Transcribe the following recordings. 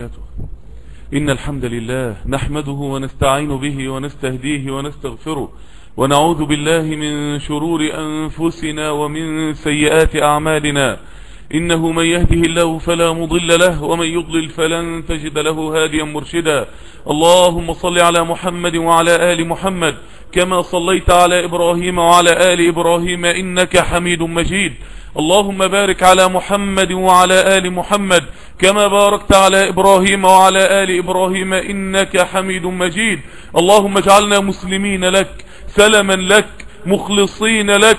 إن الحمد لله نحمده ونستعين به ونستهديه ونستغفره ونعوذ بالله من شرور أنفسنا ومن سيئات أعمالنا إنه من يهده الله فلا مضل له ومن يضلل فلن تجد له هاديا مرشدا اللهم صل على محمد وعلى آل محمد كما صليت على إبراهيم وعلى آل إبراهيم إنك حميد مجيد اللهم بارك على محمد وعلى آل محمد كما باركت على إبراهيم وعلى آل إبراهيم إنك حميد مجيد اللهم اجعلنا مسلمين لك سلما لك مخلصين لك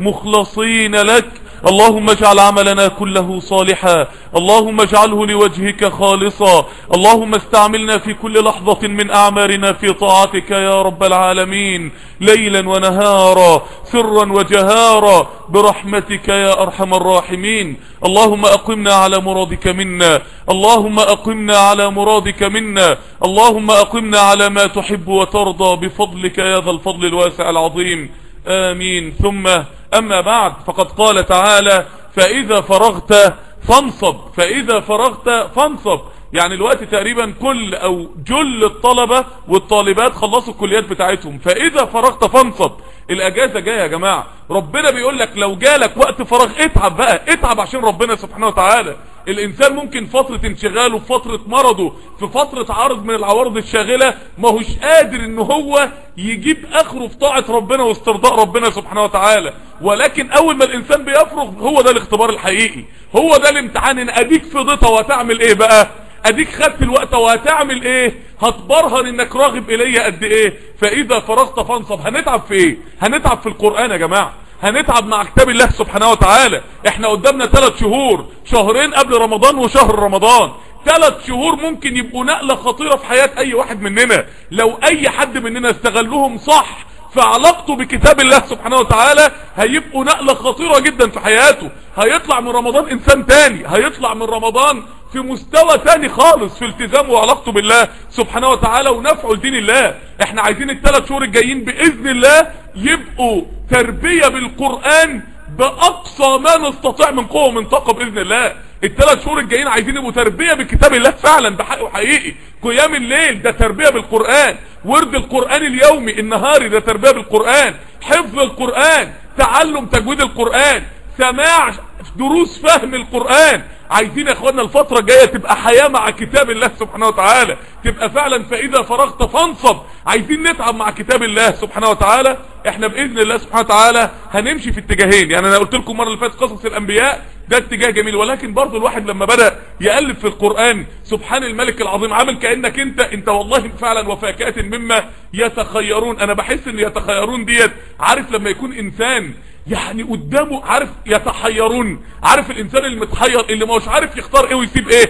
مخلصين لك اللهم اجعل عملنا كله صالحا اللهم اجعله لوجهك خالصا اللهم استعملنا في كل لحظة من أعمارنا في طاعتك يا رب العالمين ليلا ونهارا سرا وجهارا برحمتك يا أرحم الراحمين اللهم أقمنا على مرادك منا اللهم أقمنا على مرادك منا اللهم أقمنا على ما تحب وترضى بفضلك يا ذا الفضل الواسع العظيم آمين ثم أما بعد فقد قال تعالى فإذا فرغت فانصب فإذا فرغت فانصب يعني الوقت تقريبا كل أو جل الطلبة والطالبات خلصوا الكليات بتاعتهم فإذا فرغت فانصب الأجازة جاية يا جماعة ربنا بيقول لك لو جالك وقت فراغ اتعب بقى اتعب عشان ربنا سبحانه وتعالى الانسان ممكن فترة انشغاله في فترة مرضه في فترة عرض من العوارض الشاغلة ما هوش قادر ان هو يجيب اخره في طاعة ربنا واسترضاء ربنا سبحانه وتعالى ولكن اول ما الانسان بيفرغ هو ده الاختبار الحقيقي هو ده الامتحان ان اديك فضيتها وهتعمل ايه بقى اديك خدت الوقت وهتعمل ايه هتبرهن انك راغب الي قد ايه فاذا فرغت فانصب هنتعب في ايه هنتعب في القرآن يا جماعة هنتعب مع كتاب الله سبحانه وتعالى احنا قدامنا ثلاث شهور شهرين قبل رمضان وشهر رمضان ثلاث شهور ممكن يبقوا نقلة خطيرة في حياة اي واحد مننا لو اي حد مننا استغلهم صح في علاقته بكتاب الله سبحانه وتعالى هيبقوا نقلة خطيرة جدا في حياته هيطلع من رمضان انسان تاني هيطلع من رمضان في مستوى تاني خالص في التزامه وعلاقته بالله سبحانه وتعالى ونفعه لدين الله احنا عايزين الثلاث شهور الجايين باذن الله يبقوا تربية بالقرآن باقصى ما نستطيع من قوة ومن طاقة باذن الله الثلاث شهور الجايين عايزين يبقوا تربية بكتاب الله فعلا بحقه حقيقي قيام الليل ده تربية بالقرآن ورد القرآن اليومي النهاري ده تربية بالقرآن حفظ القرآن تعلم تجويد القرآن سماع دروس فهم القرآن عايزين يا اخوانا الفترة الجاية تبقى حياة مع كتاب الله سبحانه وتعالى تبقى فعلا فاذا فرغت فانصب عايزين نتعب مع كتاب الله سبحانه وتعالى احنا باذن الله سبحانه وتعالى هنمشي في اتجاهين يعني انا قلت لكم مرة اللي فاتت قصص الانبياء ده اتجاه جميل ولكن برضو الواحد لما بدأ يألف في القرآن سبحان الملك العظيم عامل كأنك انت انت والله فعلا وفاكات مما يتخيرون انا بحس ان يتخيرون ديت عارف لما يكون انسان يعني قدامه عارف يتحيرون عارف الانسان المتحير اللي مش عارف يختار ايه ويسيب ايه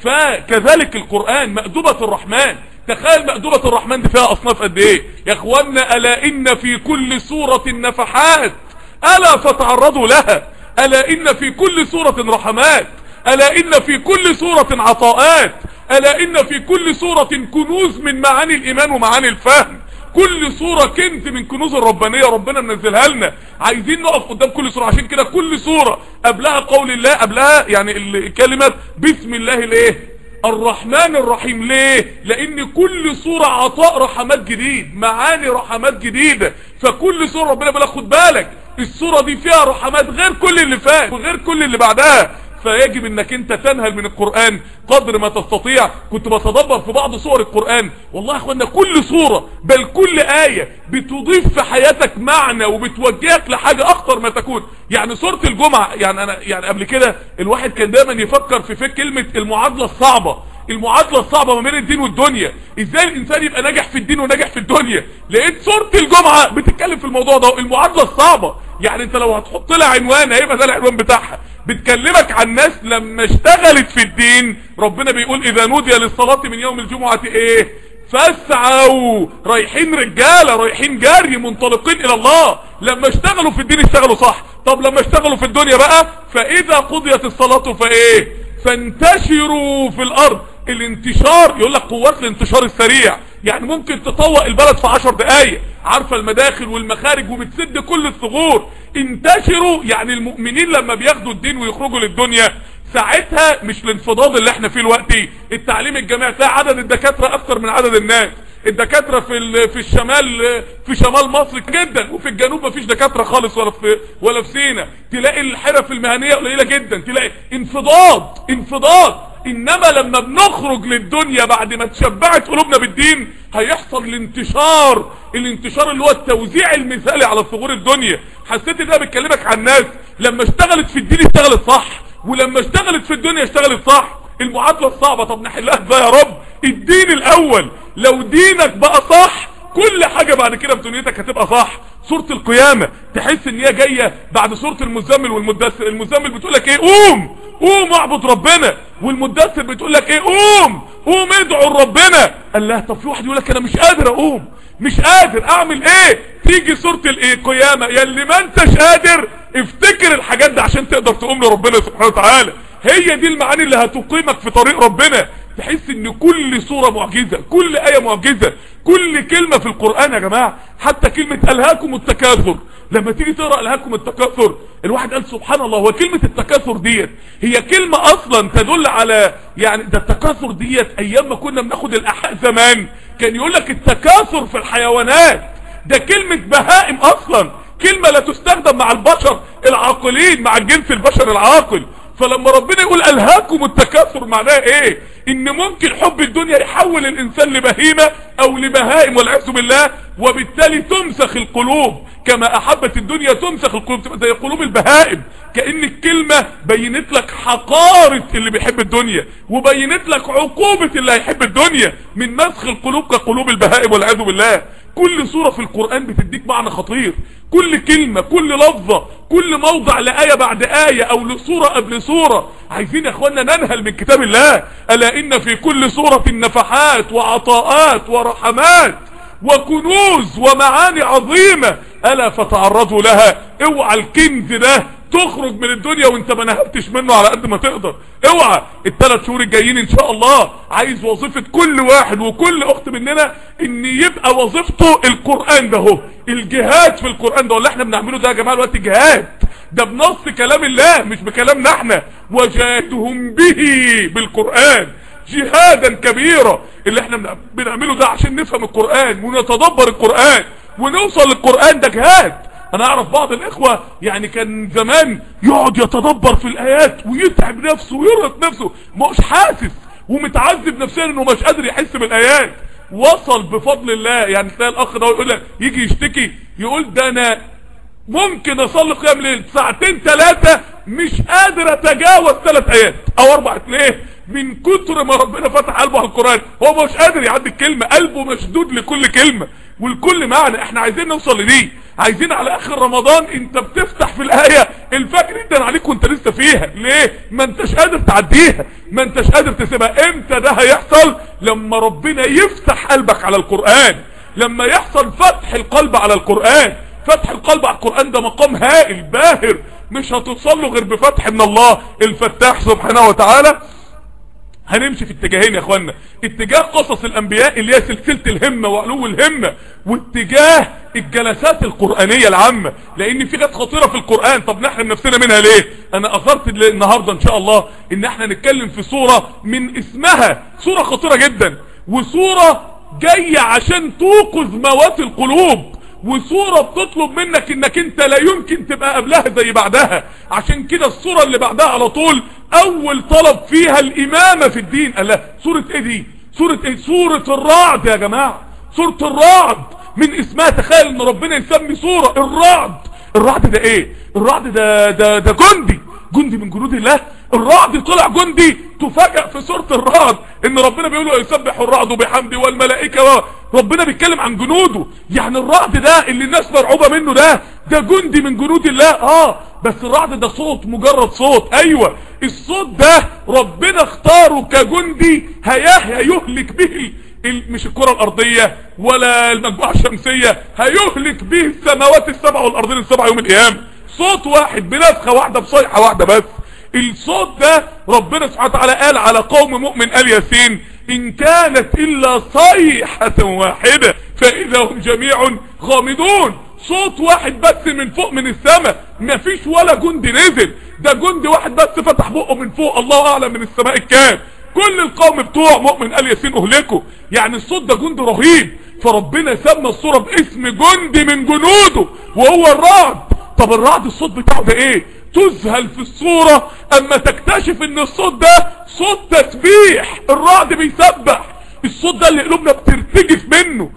فكذلك القرآن مأدوبة الرحمن تخيل مأدوبة الرحمن دي فيها اصناف قد ايه يا اخوانا الا ان في كل سورة نفحات الا فتعرضوا لها الا ان في كل سورة رحمات الا ان في كل سورة عطاءات الا ان في كل سورة كنوز من معاني الايمان ومعاني الفهم كل صورة كنز من كنوز الربانية ربنا منزلها لنا عايزين نقف قدام كل صورة عشان كده كل صورة قبلها قول الله قبلها يعني الكلمة بسم الله الايه الرحمن الرحيم ليه لان كل صورة عطاء رحمات جديد معاني رحمات جديدة فكل صورة ربنا بلا خد بالك الصورة دي فيها رحمات غير كل اللي فات وغير كل اللي بعدها فيجب انك انت تنهل من القرآن قدر ما تستطيع كنت بتدبر في بعض صور القرآن والله يا اخوانا كل صورة بل كل آية بتضيف في حياتك معنى وبتوجهك لحاجة اخطر ما تكون يعني صورة الجمعة يعني انا يعني قبل كده الواحد كان دايما يفكر في فكرة كلمة المعادلة الصعبة المعادلة الصعبة ما بين الدين والدنيا ازاي الانسان يبقى ناجح في الدين وناجح في الدنيا لقيت صورة الجمعة بتتكلم في الموضوع ده المعادلة الصعبة يعني انت لو هتحط لها عنوان هيبقى ده العنوان بتاعها بتكلمك عن ناس لما اشتغلت في الدين ربنا بيقول اذا نودي للصلاة من يوم الجمعة ايه فاسعوا رايحين رجالة رايحين جري منطلقين الى الله لما اشتغلوا في الدين اشتغلوا صح طب لما اشتغلوا في الدنيا بقى فاذا قضيت الصلاة فايه فانتشروا في الارض الانتشار يقول لك قوات الانتشار السريع يعني ممكن تطوق البلد في عشر دقايق عارفة المداخل والمخارج وبتسد كل الثغور انتشروا يعني المؤمنين لما بياخدوا الدين ويخرجوا للدنيا ساعتها مش الانفضاض اللي احنا فيه دلوقتي التعليم الجامعي تلاقي عدد الدكاتره اكتر من عدد الناس الدكاتره في ال- في الشمال في شمال مصر جدا وفي الجنوب مفيش دكاتره خالص ولا في ولا في سينا تلاقي الحرف المهنيه قليله جدا تلاقي انفضاض انفضاض انما لما بنخرج للدنيا بعد ما تشبعت قلوبنا بالدين هيحصل الانتشار الانتشار اللي هو التوزيع المثالي على ثغور الدنيا حسيت ان انا بتكلمك عن ناس لما اشتغلت في الدين اشتغلت صح ولما اشتغلت في الدنيا اشتغلت صح المعادله الصعبه طب نحلها ازاي يا رب الدين الاول لو دينك بقى صح كل حاجة بعد كده في دنيتك هتبقى صح سورة القيامة تحس ان هي جاية بعد سورة المزمل والمدثر المزمل بتقول لك ايه قوم قوم اعبد ربنا والمدثر بتقول لك ايه قوم قوم ادعوا لربنا قال لها طب في واحد يقول لك انا مش قادر اقوم مش قادر اعمل ايه تيجي سورة الايه قيامة يا اللي ما انتش قادر افتكر الحاجات دي عشان تقدر تقوم لربنا سبحانه وتعالى هي دي المعاني اللي هتقيمك في طريق ربنا تحس ان كل صورة معجزة كل آية معجزة كل كلمة في القرآن يا جماعة حتى كلمة ألهاكم التكاثر لما تيجي تقرأ ألهاكم التكاثر الواحد قال سبحان الله هو كلمة التكاثر ديت هي كلمة أصلا تدل على يعني ده التكاثر ديت أيام ما كنا بناخد الأحق زمان كان يقول لك التكاثر في الحيوانات ده كلمة بهائم أصلا كلمة لا تستخدم مع البشر العاقلين مع الجنس البشر العاقل فلما ربنا يقول ألهاكم التكاثر معناه ايه ان ممكن حب الدنيا يحول الانسان لبهيمة او لبهائم والعياذ بالله وبالتالي تمسخ القلوب كما احبت الدنيا تمسخ القلوب تبقى زي قلوب البهائم كأن الكلمة بينت لك حقارة اللي بيحب الدنيا وبينت لك عقوبة اللي هيحب الدنيا من مسخ القلوب كقلوب البهائم والعياذ بالله كل سورة في القرآن بتديك معنى خطير كل كلمة كل لفظة كل موضع لآية بعد آية او لسورة قبل سورة عايزين يا اخوانا ننهل من كتاب الله ألا إن في كل سورة نفحات وعطاءات ورحمات وكنوز ومعاني عظيمة ألا فتعرضوا لها اوعى الكنز ده تخرج من الدنيا وانت ما نهبتش منه على قد ما تقدر اوعى الثلاث شهور الجايين ان شاء الله عايز وظيفة كل واحد وكل اخت مننا ان يبقى وظيفته القرآن ده هو الجهاد في القرآن ده واللي احنا بنعمله ده يا جماعة الوقت جهاد ده بنص كلام الله مش بكلامنا احنا وجاهدهم به بالقرآن جهادا كبيرا اللي احنا بنعمله ده عشان نفهم القرآن ونتدبر القرآن ونوصل للقرآن ده جهاد انا اعرف بعض الاخوة يعني كان زمان يقعد يتدبر في الايات ويتعب نفسه ويرهق نفسه مش حاسس ومتعذب نفسيا انه مش قادر يحس بالايات وصل بفضل الله يعني تلاقي الاخ ده يقول لك يجي يشتكي يقول ده انا ممكن اصلي قيام ليل ساعتين ثلاثة مش قادر اتجاوز ثلاث ايات او اربع ليه من كتر ما ربنا فتح قلبه على القرآن هو مش قادر يعدي الكلمة قلبه مشدود لكل كلمة والكل معنى احنا عايزين نوصل لدي عايزين على اخر رمضان انت بتفتح في الاية الفجر جدا عليك وانت لسه فيها ليه ما انتش قادر تعديها ما انتش قادر تسيبها امتى ده هيحصل لما ربنا يفتح قلبك على القرآن لما يحصل فتح القلب على القرآن فتح القلب على القرآن ده مقام هائل باهر مش هتوصل له غير بفتح من الله الفتاح سبحانه وتعالى هنمشي في اتجاهين يا اخوانا اتجاه قصص الانبياء اللي هي سلسلة الهمة وعلو الهمة واتجاه الجلسات القرآنية العامة لان في حاجات خطيرة في القرآن طب نحرم نفسنا منها ليه انا اثرت النهاردة ان شاء الله ان احنا نتكلم في صورة من اسمها صورة خطيرة جدا وصورة جاية عشان توقظ موات القلوب وصورة بتطلب منك انك انت لا يمكن تبقى قبلها زي بعدها عشان كده الصورة اللي بعدها على طول اول طلب فيها الامامة في الدين قال لا صورة ايه دي صورة ايه صورة الرعد يا جماعة صورة الرعد من اسمها تخيل ان ربنا يسمي صورة الرعد الرعد ده ايه الرعد ده ده ده جندي جندي من جنود الله الرعد طلع جندي تفاجأ في سورة الرعد ان ربنا بيقول له يسبح الرعد بحمده والملائكة ربنا بيتكلم عن جنوده يعني الرعد ده اللي الناس مرعوبة منه ده ده جندي من جنود الله اه بس الرعد ده صوت مجرد صوت ايوه الصوت ده ربنا اختاره كجندي هياه هيهلك به مش الكرة الارضية ولا المجموعة الشمسية هيهلك به السماوات السبع والارضين السبع يوم القيامة صوت واحد بنفخة واحدة بصيحة واحدة بس الصوت ده ربنا سبحانه وتعالى قال على قوم مؤمن آل ياسين إن كانت إلا صيحة واحدة فإذا هم جميع غامضون صوت واحد بس من فوق من السماء مفيش ولا جندي نزل ده جندي واحد بس فتح بقه من فوق الله اعلم من السماء الكام كل القوم بتوع مؤمن قال ياسين اهلكوا يعني الصوت ده جند رهيب فربنا سمى الصورة باسم جندي من جنوده وهو الرعد طب الرعد الصوت بتاعه ده ايه تذهل في الصورة اما تكتشف ان الصوت ده صوت تسبيح الرعد بيسبح الصوت ده اللي قلوبنا بترتجف منه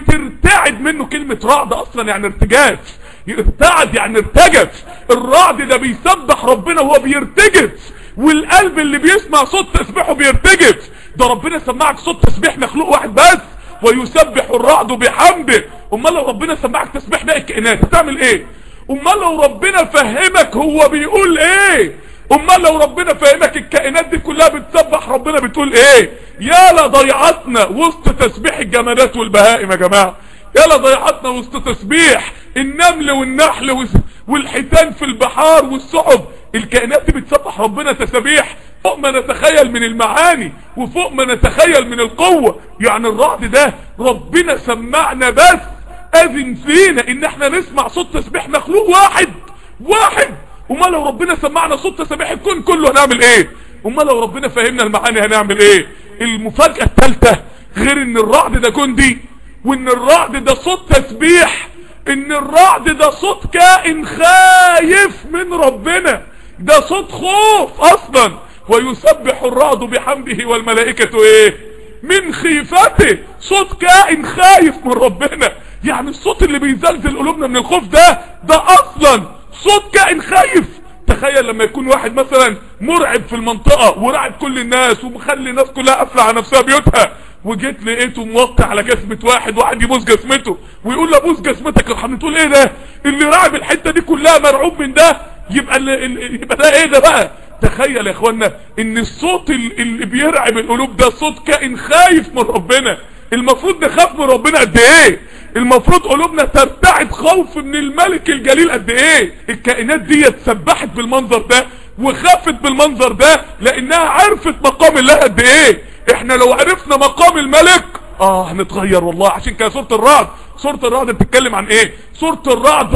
وترتعد منه كلمة رعد اصلا يعني ارتجاف ارتعد يعني ارتجف الرعد ده بيسبح ربنا وهو بيرتجف والقلب اللي بيسمع صوت تسبيحه بيرتجف ده ربنا سمعك صوت تسبيح مخلوق واحد بس ويسبح الرعد بحمده امال لو ربنا سمعك تسبيح باقي الكائنات هتعمل ايه امال لو ربنا فهمك هو بيقول ايه امال لو ربنا فهمك الكائنات دي كلها بتسبح ربنا بتقول ايه يا لضيعتنا وسط تسبيح الجمادات والبهائم يا جماعه يا لضيعتنا وسط تسبيح النمل والنحل والحيتان في البحار والسحب الكائنات دي بتسبح ربنا تسبيح فوق ما نتخيل من المعاني وفوق ما نتخيل من القوة يعني الرعد ده ربنا سمعنا بس اذن فينا ان احنا نسمع صوت تسبيح مخلوق واحد واحد امال لو ربنا سمعنا صوت تسبيح الكون كله هنعمل ايه امال لو ربنا فهمنا المعاني هنعمل ايه المفاجأة الثالثة غير ان الرعد ده جندي وان الرعد ده صوت تسبيح ان الرعد ده صوت كائن خايف من ربنا ده صوت خوف اصلا ويسبح الرعد بحمده والملائكة ايه من خيفته صوت كائن خايف من ربنا يعني الصوت اللي بيزلزل قلوبنا من الخوف ده ده اصلا صوت كائن خايف تخيل لما يكون واحد مثلا مرعب في المنطقة ورعب كل الناس ومخلي الناس كلها قافله على نفسها بيوتها وجيت لقيته موقع على جسمة واحد واحد يبوس جسمته ويقول له بوس جسمتك ارحمني تقول ايه ده اللي راعب الحتة دي كلها مرعوب من ده يبقى اللي يبقى ده ايه ده بقى تخيل يا اخوانا ان الصوت اللي بيرعب القلوب ده صوت كائن خايف من ربنا المفروض نخاف من ربنا قد ايه المفروض قلوبنا ترتعد خوف من الملك الجليل قد ايه الكائنات دي اتسبحت بالمنظر ده وخافت بالمنظر ده لانها عرفت مقام الله قد ايه احنا لو عرفنا مقام الملك اه هنتغير والله عشان كده سورة الرعد سورة الرعد بتتكلم عن ايه سورة الرعد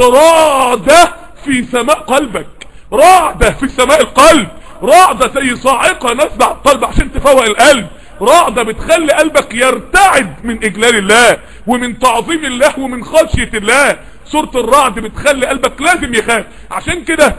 رعدة في سماء قلبك رعدة في سماء القلب رعدة زي صاعقة نازله على القلب عشان تفوق القلب رعدة بتخلي قلبك يرتعد من اجلال الله ومن تعظيم الله ومن خشية الله سورة الرعد بتخلي قلبك لازم يخاف عشان كده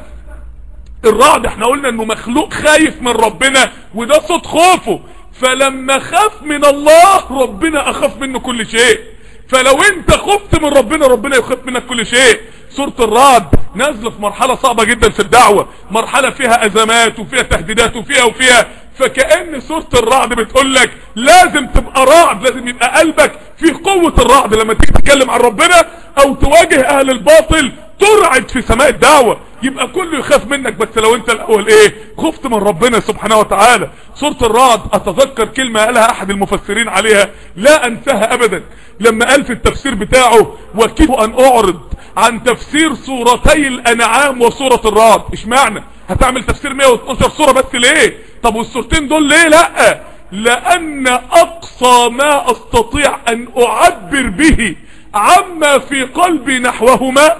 الرعد احنا قلنا انه مخلوق خايف من ربنا وده صوت خوفه فلما خاف من الله ربنا اخاف منه كل شيء فلو انت خفت من ربنا ربنا يخاف منك كل شيء سورة الرعد نازله في مرحلة صعبة جدا في الدعوة مرحلة فيها ازمات وفيها تهديدات وفيها وفيها فكأن سورة الرعد بتقول لك لازم تبقى رعد لازم يبقى قلبك في قوة الرعد لما تيجي تتكلم عن ربنا او تواجه اهل الباطل ترعد في سماء الدعوة يبقى كله يخاف منك بس لو انت الاول ايه خفت من ربنا سبحانه وتعالى سورة الرعد اتذكر كلمة قالها احد المفسرين عليها لا انساها ابدا لما قال في التفسير بتاعه وكيف ان اعرض عن تفسير سورتي الانعام وسورة الرعد اشمعنى هتعمل تفسير 112 سورة بس ليه طب والسورتين دول ليه لا لان اقصى ما استطيع ان اعبر به عما في قلبي نحوهما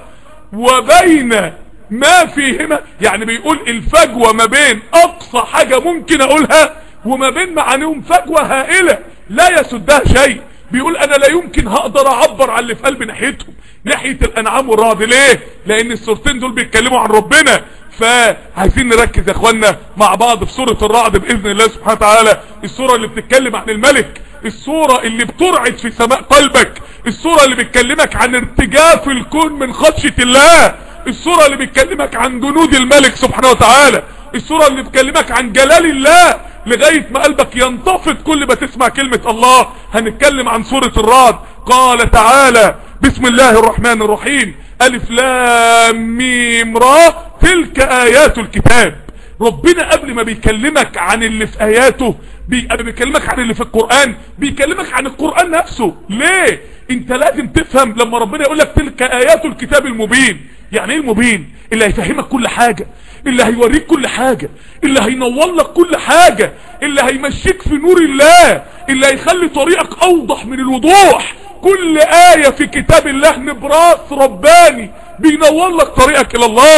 وبين ما فيهما يعني بيقول الفجوة ما بين اقصى حاجة ممكن اقولها وما بين معانيهم فجوة هائلة لا يسدها شيء بيقول انا لا يمكن هقدر اعبر عن اللي في قلبي ناحيتهم ناحية الانعام والرعد ليه لان السورتين دول بيتكلموا عن ربنا فعايزين نركز يا اخوانا مع بعض في سورة الرعد باذن الله سبحانه وتعالى السورة اللي بتتكلم عن الملك السورة اللي بترعد في سماء قلبك السورة اللي بتكلمك عن ارتجاف الكون من خشية الله السورة اللي بتكلمك عن جنود الملك سبحانه وتعالى السورة اللي بتكلمك عن جلال الله لغاية ما قلبك ينتفض كل ما تسمع كلمة الله هنتكلم عن سورة الرعد قال تعالى بسم الله الرحمن الرحيم ألف لام ميم را تلك آيات الكتاب ربنا قبل ما بيكلمك عن اللي في آياته بي... بيكلمك عن اللي في القرآن بيكلمك عن القرآن نفسه ليه انت لازم تفهم لما ربنا يقول لك تلك آيات الكتاب المبين يعني ايه المبين اللي هيفهمك كل حاجة اللي هيوريك كل حاجة اللي هينور لك كل حاجة اللي هيمشيك في نور الله اللي هيخلي طريقك اوضح من الوضوح كل آية في كتاب الله نبراس رباني بينور لك طريقك الى الله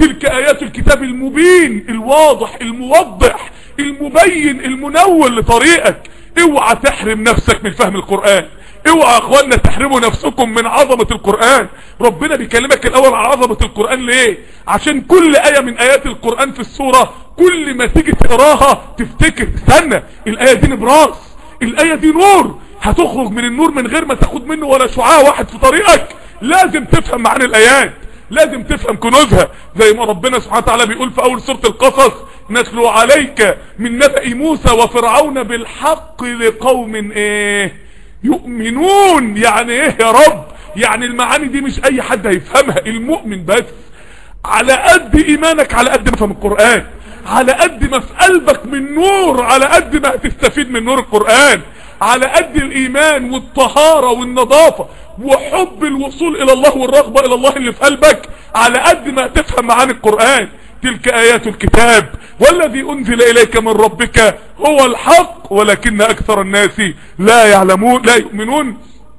تلك ايات الكتاب المبين الواضح الموضح المبين المنور لطريقك اوعى تحرم نفسك من فهم القرآن اوعى يا اخوانا تحرموا نفسكم من عظمة القرآن ربنا بيكلمك الاول على عظمة القرآن ليه عشان كل اية من ايات القرآن في السورة كل ما تيجي تقراها تفتكر استنى الاية دي نبراس الاية دي نور هتخرج من النور من غير ما تاخد منه ولا شعاع واحد في طريقك لازم تفهم معاني الايات لازم تفهم كنوزها زي ما ربنا سبحانه وتعالى بيقول في اول سورة القصص نتلو عليك من نبأ موسى وفرعون بالحق لقوم ايه يؤمنون يعني ايه يا رب يعني المعاني دي مش اي حد هيفهمها المؤمن بس على قد ايمانك على قد ما فهم القرآن على قد ما في قلبك من نور على قد ما هتستفيد من نور القرآن على قد الايمان والطهارة والنظافة وحب الوصول الى الله والرغبة الى الله اللي في قلبك على قد ما تفهم معاني القرآن تلك ايات الكتاب والذي انزل اليك من ربك هو الحق ولكن اكثر الناس لا يعلمون لا يؤمنون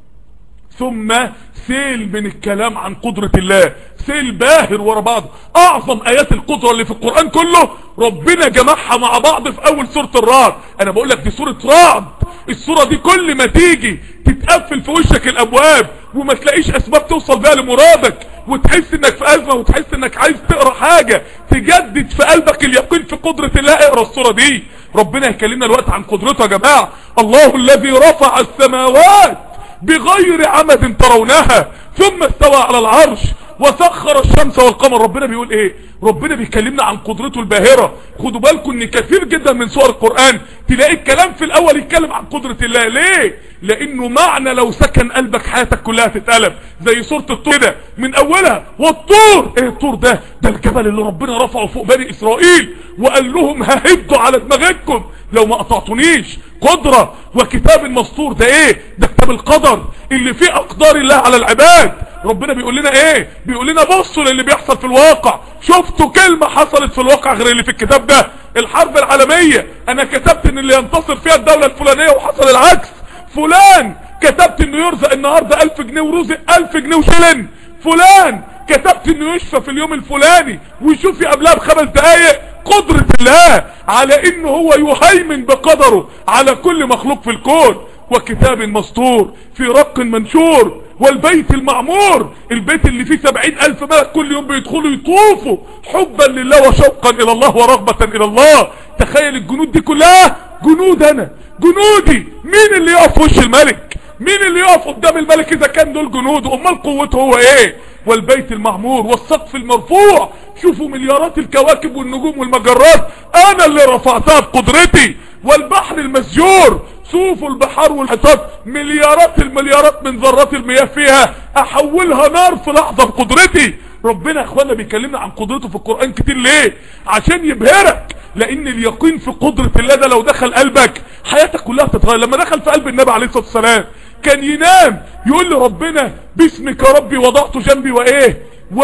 ثم سيل من الكلام عن قدرة الله سيل باهر ورا بعض اعظم ايات القدرة اللي في القرآن كله ربنا جمعها مع بعض في اول سورة الرعد انا بقول لك دي سورة رعد السورة دي كل ما تيجي تتقفل في وشك الابواب وما تلاقيش اسباب توصل بيها لمرادك وتحس انك في ازمة وتحس انك عايز تقرا حاجة تجدد في قلبك اليقين في قدرة الله اقرا السورة دي ربنا يكلمنا الوقت عن قدرته يا جماعة الله الذي رفع السماوات بغير عمد ترونها ثم استوى على العرش وسخر الشمس والقمر ربنا بيقول ايه ربنا بيكلمنا عن قدرته الباهرة خدوا بالكم ان كثير جدا من سور القرآن تلاقي الكلام في الاول يتكلم عن قدرة الله ليه لانه معنى لو سكن قلبك حياتك كلها تتقلب زي سورة الطور كده من اولها والطور ايه الطور ده ده الجبل اللي ربنا رفعه فوق بني اسرائيل وقال لهم ههدوا على دماغكم لو ما قطعتونيش قدرة وكتاب المسطور ده ايه ده كتاب القدر اللي فيه اقدار الله على العباد ربنا بيقول لنا ايه بيقول لنا بصوا للي بيحصل في الواقع شفتوا كلمة حصلت في الواقع غير اللي في الكتاب ده الحرب العالمية انا كتبت ان اللي ينتصر فيها الدولة الفلانية وحصل العكس فلان كتبت انه يرزق النهاردة الف جنيه ورزق الف جنيه وشلن فلان كتبت انه يشفى في اليوم الفلاني ويشوف قبلها بخمس دقايق قدرة الله على انه هو يهيمن بقدره على كل مخلوق في الكون وكتاب مسطور في رق منشور والبيت المعمور البيت اللي فيه سبعين الف ملك كل يوم بيدخلوا يطوفوا حبا لله وشوقا الى الله ورغبة الى الله تخيل الجنود دي كلها جنود انا جنودي مين اللي يقف في وش الملك مين اللي يقف قدام الملك اذا كان دول جنود امال قوته هو ايه والبيت المعمور والسقف المرفوع شوفوا مليارات الكواكب والنجوم والمجرات انا اللي رفعتها بقدرتي والبحر المسجور شوفوا البحار والحيطات مليارات المليارات من ذرات المياه فيها احولها نار في لحظة بقدرتي ربنا يا اخوانا بيكلمنا عن قدرته في القرآن كتير ليه عشان يبهرك لان اليقين في قدرة الله ده لو دخل قلبك حياتك كلها تتغير لما دخل في قلب النبي عليه الصلاة والسلام كان ينام يقول لربنا باسمك يا ربي وضعت جنبي وايه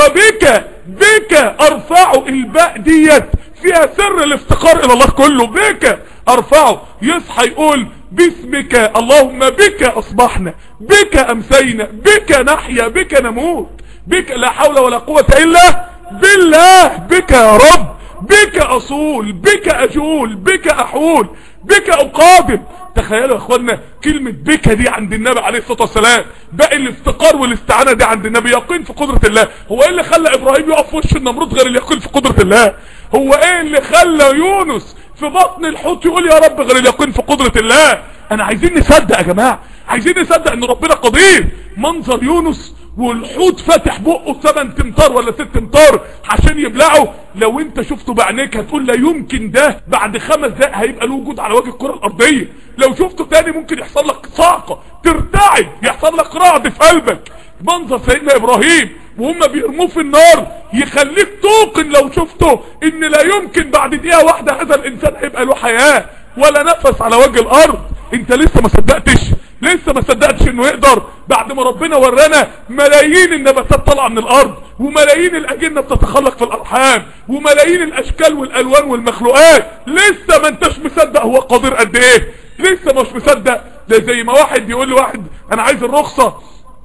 وبك بك ارفع الباء ديت فيها سر الافتقار الى الله كله بك ارفعه يصحى يقول باسمك اللهم بك اصبحنا بك امسينا بك نحيا بك نموت بك لا حول ولا قوة الا بالله بك يا رب بك اصول بك اجول بك احول بك اقابل تخيلوا يا اخوانا كلمة بك دي عند النبي عليه الصلاة والسلام باقي الافتقار والاستعانة دي عند النبي يقين في قدرة الله هو ايه اللي خلى ابراهيم يقف في وش النمرود غير اليقين في قدرة الله هو ايه اللي خلى يونس في بطن الحوت يقول يا رب غير اليقين في قدرة الله انا عايزين نصدق يا جماعة عايزين نصدق ان ربنا قدير منظر يونس والحوت فاتح بقه 8 امتار ولا 6 امتار عشان يبلعه لو انت شفته بعينيك هتقول لا يمكن ده بعد خمس دقايق هيبقى له وجود على وجه الكره الارضيه لو شفته تاني ممكن يحصل لك صاعقه ترتعد يحصل لك رعد في قلبك منظر سيدنا ابراهيم وهم بيرموه في النار يخليك توقن لو شفته ان لا يمكن بعد دقيقه واحده هذا الانسان هيبقى له حياه ولا نفس على وجه الارض انت لسه ما صدقتش لسه ما صدقتش انه يقدر بعد ما ربنا ورانا ملايين النباتات طالعه من الارض وملايين الاجنه بتتخلق في الارحام وملايين الاشكال والالوان والمخلوقات لسه ما انتش مصدق هو قادر قد ايه لسه مش مصدق ده زي ما واحد يقول لواحد انا عايز الرخصه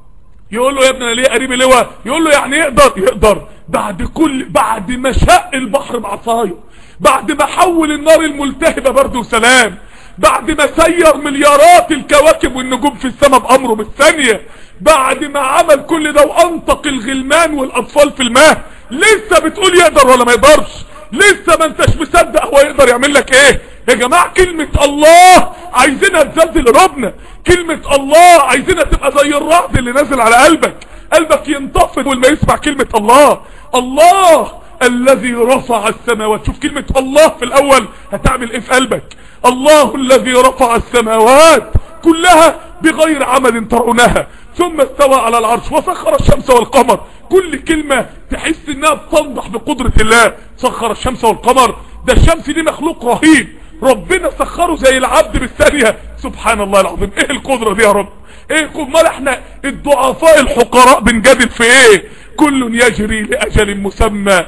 يقول له يا ابني انا ليه قريب لواء يقول له يعني يقدر يقدر بعد كل بعد ما شق البحر بعصايه بعد ما حول النار الملتهبه برد وسلام بعد ما سير مليارات الكواكب والنجوم في السماء بامره بالثانيه بعد ما عمل كل ده وانطق الغلمان والاطفال في الماء لسه بتقول يقدر ولا ما يقدرش لسه ما انتش مصدق هو يقدر يعمل لك ايه يا جماعة كلمة الله عايزينها تزلزل قلوبنا كلمة الله عايزينها تبقى زي الرعد اللي نازل على قلبك قلبك ينتفض ولما يسمع كلمة الله الله الذي رفع السماوات شوف كلمة الله في الاول هتعمل ايه في قلبك الله الذي رفع السماوات كلها بغير عمل ترونها ثم استوى على العرش وسخر الشمس والقمر كل كلمة تحس انها بتنضح بقدرة الله سخر الشمس والقمر ده الشمس دي مخلوق رهيب ربنا سخره زي العبد بالثانية سبحان الله العظيم ايه القدرة دي يا رب ايه امال احنا الضعفاء الحقراء بنجادل في ايه كل يجري لاجل مسمى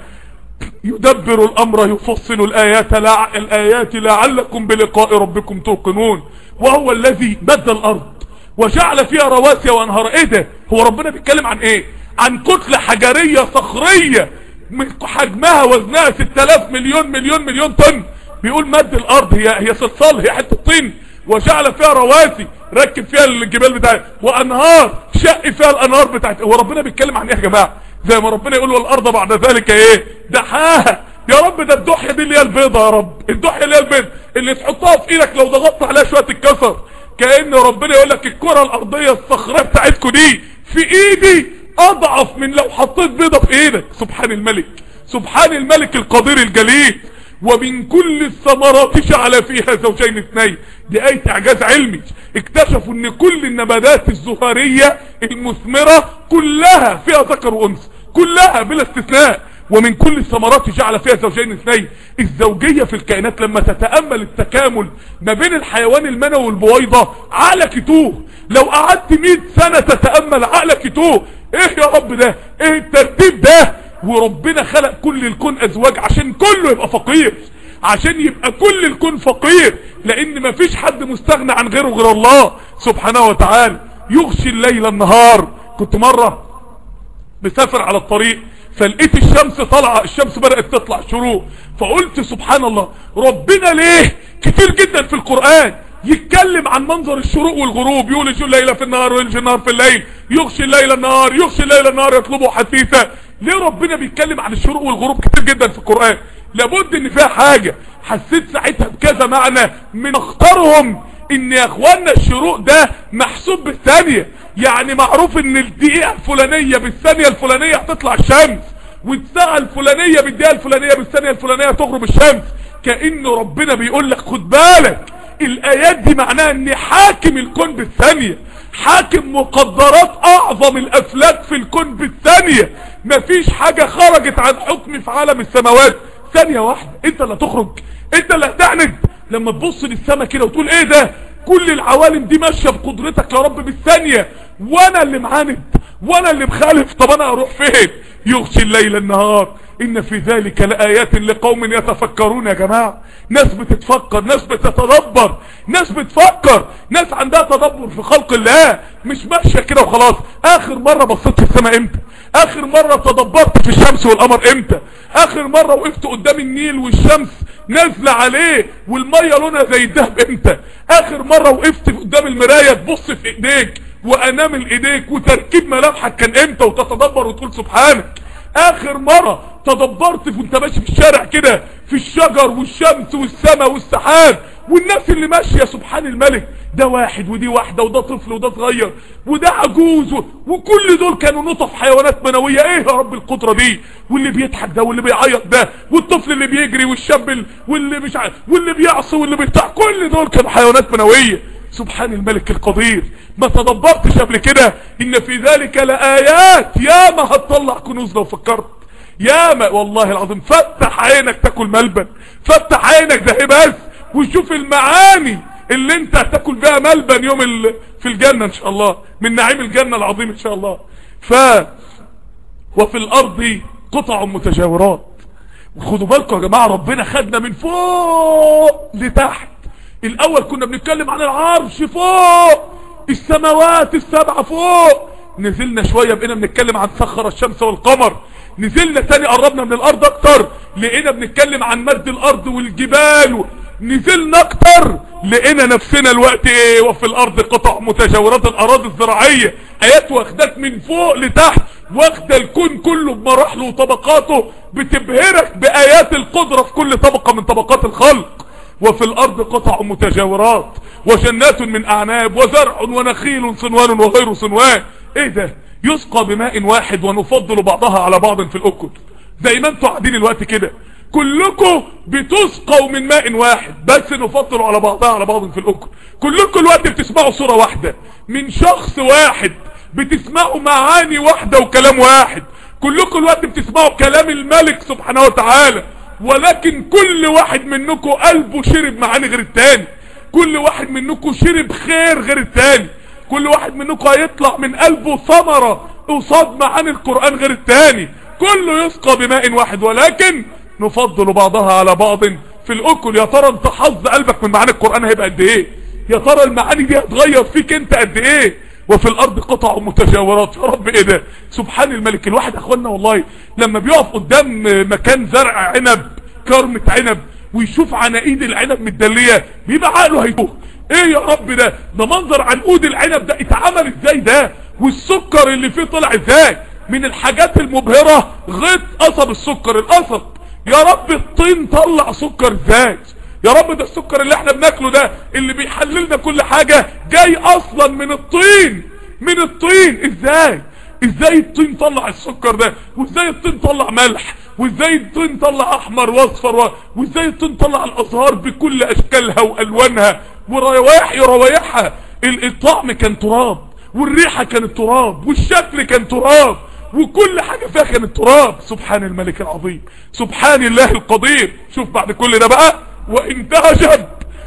يدبر الامر يفصل الايات لع... الايات لعلكم بلقاء ربكم توقنون وهو الذي مد الارض وجعل فيها رواسي وانهار ايه ده هو ربنا بيتكلم عن ايه عن كتلة حجرية صخرية من حجمها وزنها 6000 مليون مليون مليون طن بيقول مد الارض هي هي صلصال هي حته طين وجعل فيها رواسي ركب فيها الجبال بتاعتها وانهار شق فيها الانهار بتاعتها هو ربنا بيتكلم عن ايه يا جماعه زي ما ربنا يقول والارض بعد ذلك ايه دحاها يا رب ده الدحيه دي اللي هي البيضه يا رب الدحيه اللي هي البيض اللي تحطها في ايدك لو ضغطت عليها شويه تتكسر كان ربنا يقول لك الكره الارضيه الصخريه بتاعتكم دي في ايدي اضعف من لو حطيت بيضه في ايدك سبحان الملك سبحان الملك القدير الجليل ومن كل الثمرات جعل فيها زوجين اثنين دي ايه اعجاز علمي اكتشفوا ان كل النباتات الزهرية المثمرة كلها فيها ذكر وانثى كلها بلا استثناء ومن كل الثمرات جعل فيها زوجين اثنين الزوجية في الكائنات لما تتأمل التكامل ما بين الحيوان المنوي والبويضة عقلك يتوه لو قعدت 100 سنة تتأمل عقلك يتوه ايه يا رب ده ايه الترتيب ده وربنا خلق كل الكون ازواج عشان كله يبقى فقير عشان يبقى كل الكون فقير لان مفيش حد مستغنى عن غيره غير الله سبحانه وتعالى يغشي الليل النهار كنت مرة مسافر على الطريق فلقيت الشمس طالعه الشمس بدأت تطلع شروق فقلت سبحان الله ربنا ليه كتير جدا في القرآن يتكلم عن منظر الشروق والغروب يولج الليل في النهار ويلج النهار في الليل يغشي الليل النهار يغشي الليل النهار يطلبه حثيثا ليه ربنا بيتكلم عن الشروق والغروب كتير جدا في القرآن لابد ان فيها حاجة حسيت ساعتها بكذا معنى من اختارهم ان يا اخوانا الشروق ده محسوب بالثانية يعني معروف ان الدقيقة الفلانية بالثانية الفلانية هتطلع الشمس والساعة الفلانية بالدقيقة الفلانية بالثانية الفلانية تغرب الشمس كأن ربنا بيقول لك خد بالك الايات دي معناها ان حاكم الكون بالثانية حاكم مقدرات اعظم الافلاك في الكون بالثانية مفيش حاجة خرجت عن حكم في عالم السماوات ثانية واحدة انت اللي هتخرج انت اللي هتعند لما تبص للسما كده وتقول ايه ده كل العوالم دي ماشية بقدرتك يا رب بالثانية وانا اللي معاند وانا اللي مخالف طب انا اروح فين يغشي الليل النهار ان في ذلك لآيات لقوم يتفكرون يا جماعة ناس بتتفكر ناس بتتدبر ناس بتفكر ناس عندها تدبر في خلق الله مش ماشية كده وخلاص اخر مرة بصيت في السماء امتى اخر مرة تدبرت في الشمس والقمر امتى اخر مرة وقفت قدام النيل والشمس نازلة عليه والمية لونها زي الدهب امتى اخر مرة وقفت قدام المراية تبص في ايديك وانامل ايديك وتركيب ملامحك كان امتى وتتدبر وتقول سبحانك اخر مرة تدبرت وانت ماشي في الشارع كده في الشجر والشمس والسماء والسحاب والناس اللي ماشية سبحان الملك ده واحد ودي واحدة وده طفل وده صغير وده عجوز و... وكل دول كانوا نطف حيوانات منوية ايه يا رب القدرة دي واللي بيضحك ده واللي بيعيط ده والطفل اللي بيجري والشاب ال... واللي مش عارف واللي بيعصي واللي بيطلع كل دول كانوا حيوانات منوية سبحان الملك القدير ما تدبرتش قبل كده ان في ذلك لآيات يا ما هتطلع كنوز لو فكرت يا ما والله العظيم فتح عينك تاكل ملبن فتح عينك ده ايه بس وشوف المعاني اللي انت هتاكل بيها ملبن يوم ال... في الجنة ان شاء الله من نعيم الجنة العظيم ان شاء الله ف وفي الارض قطع متجاورات وخدوا بالكم يا جماعة ربنا خدنا من فوق لتحت الاول كنا بنتكلم عن العرش فوق السماوات السبعة فوق نزلنا شوية بقينا بنتكلم عن سخر الشمس والقمر نزلنا تاني قربنا من الارض اكتر لقينا بنتكلم عن مد الارض والجبال نزلنا اكتر لقينا نفسنا الوقت ايه وفي الارض قطع متجاورات الاراضي الزراعية ايات واخداك من فوق لتحت واخده الكون كله بمراحله وطبقاته بتبهرك بايات القدرة في كل طبقة من طبقات الخلق وفي الارض قطع متجاورات وجنات من اعناب وزرع ونخيل صنوان وغير صنوان ايه ده يسقى بماء واحد ونفضل بعضها على بعض في الاكل زي ما انتوا قاعدين الوقت كده كلكم بتسقوا من ماء واحد بس نفضل على بعضها على بعض في الاكل كلكم الوقت بتسمعوا صورة واحدة من شخص واحد بتسمعوا معاني واحدة وكلام واحد كلكم الوقت بتسمعوا كلام الملك سبحانه وتعالى ولكن كل واحد منكم قلبه شرب معاني غير التاني كل واحد منكم شرب خير غير التاني كل واحد منكم هيطلع من قلبه ثمرة قصاد معاني القرآن غير التاني كله يسقى بماء واحد ولكن نفضل بعضها على بعض في الاكل يا ترى انت حظ قلبك من معاني القرآن هيبقى قد ايه يا ترى المعاني دي هتغير فيك انت قد ايه وفي الارض قطع متجاورات يا رب ايه ده سبحان الملك الواحد اخوانا والله لما بيقف قدام مكان زرع عنب كرمة عنب ويشوف عناقيد العنب متدلية بيبقى عقله هيتوه ايه يا رب ده ده منظر عنقود العنب ده اتعمل ازاي ده والسكر اللي فيه طلع ازاي من الحاجات المبهرة غيط قصب السكر القصب يا رب الطين طلع سكر ازاي يا رب ده السكر اللي احنا بناكله ده اللي بيحللنا كل حاجة جاي اصلا من الطين من الطين ازاي ازاي الطين طلع السكر ده وازاي الطين طلع ملح وازاي الطين طلع احمر واصفر و... وازاي الطين طلع الازهار بكل اشكالها والوانها وروايح روايحها الطعم كان تراب والريحة كانت تراب والشكل كان تراب وكل حاجة فيها كانت تراب سبحان الملك العظيم سبحان الله القدير شوف بعد كل ده بقى وان تعجب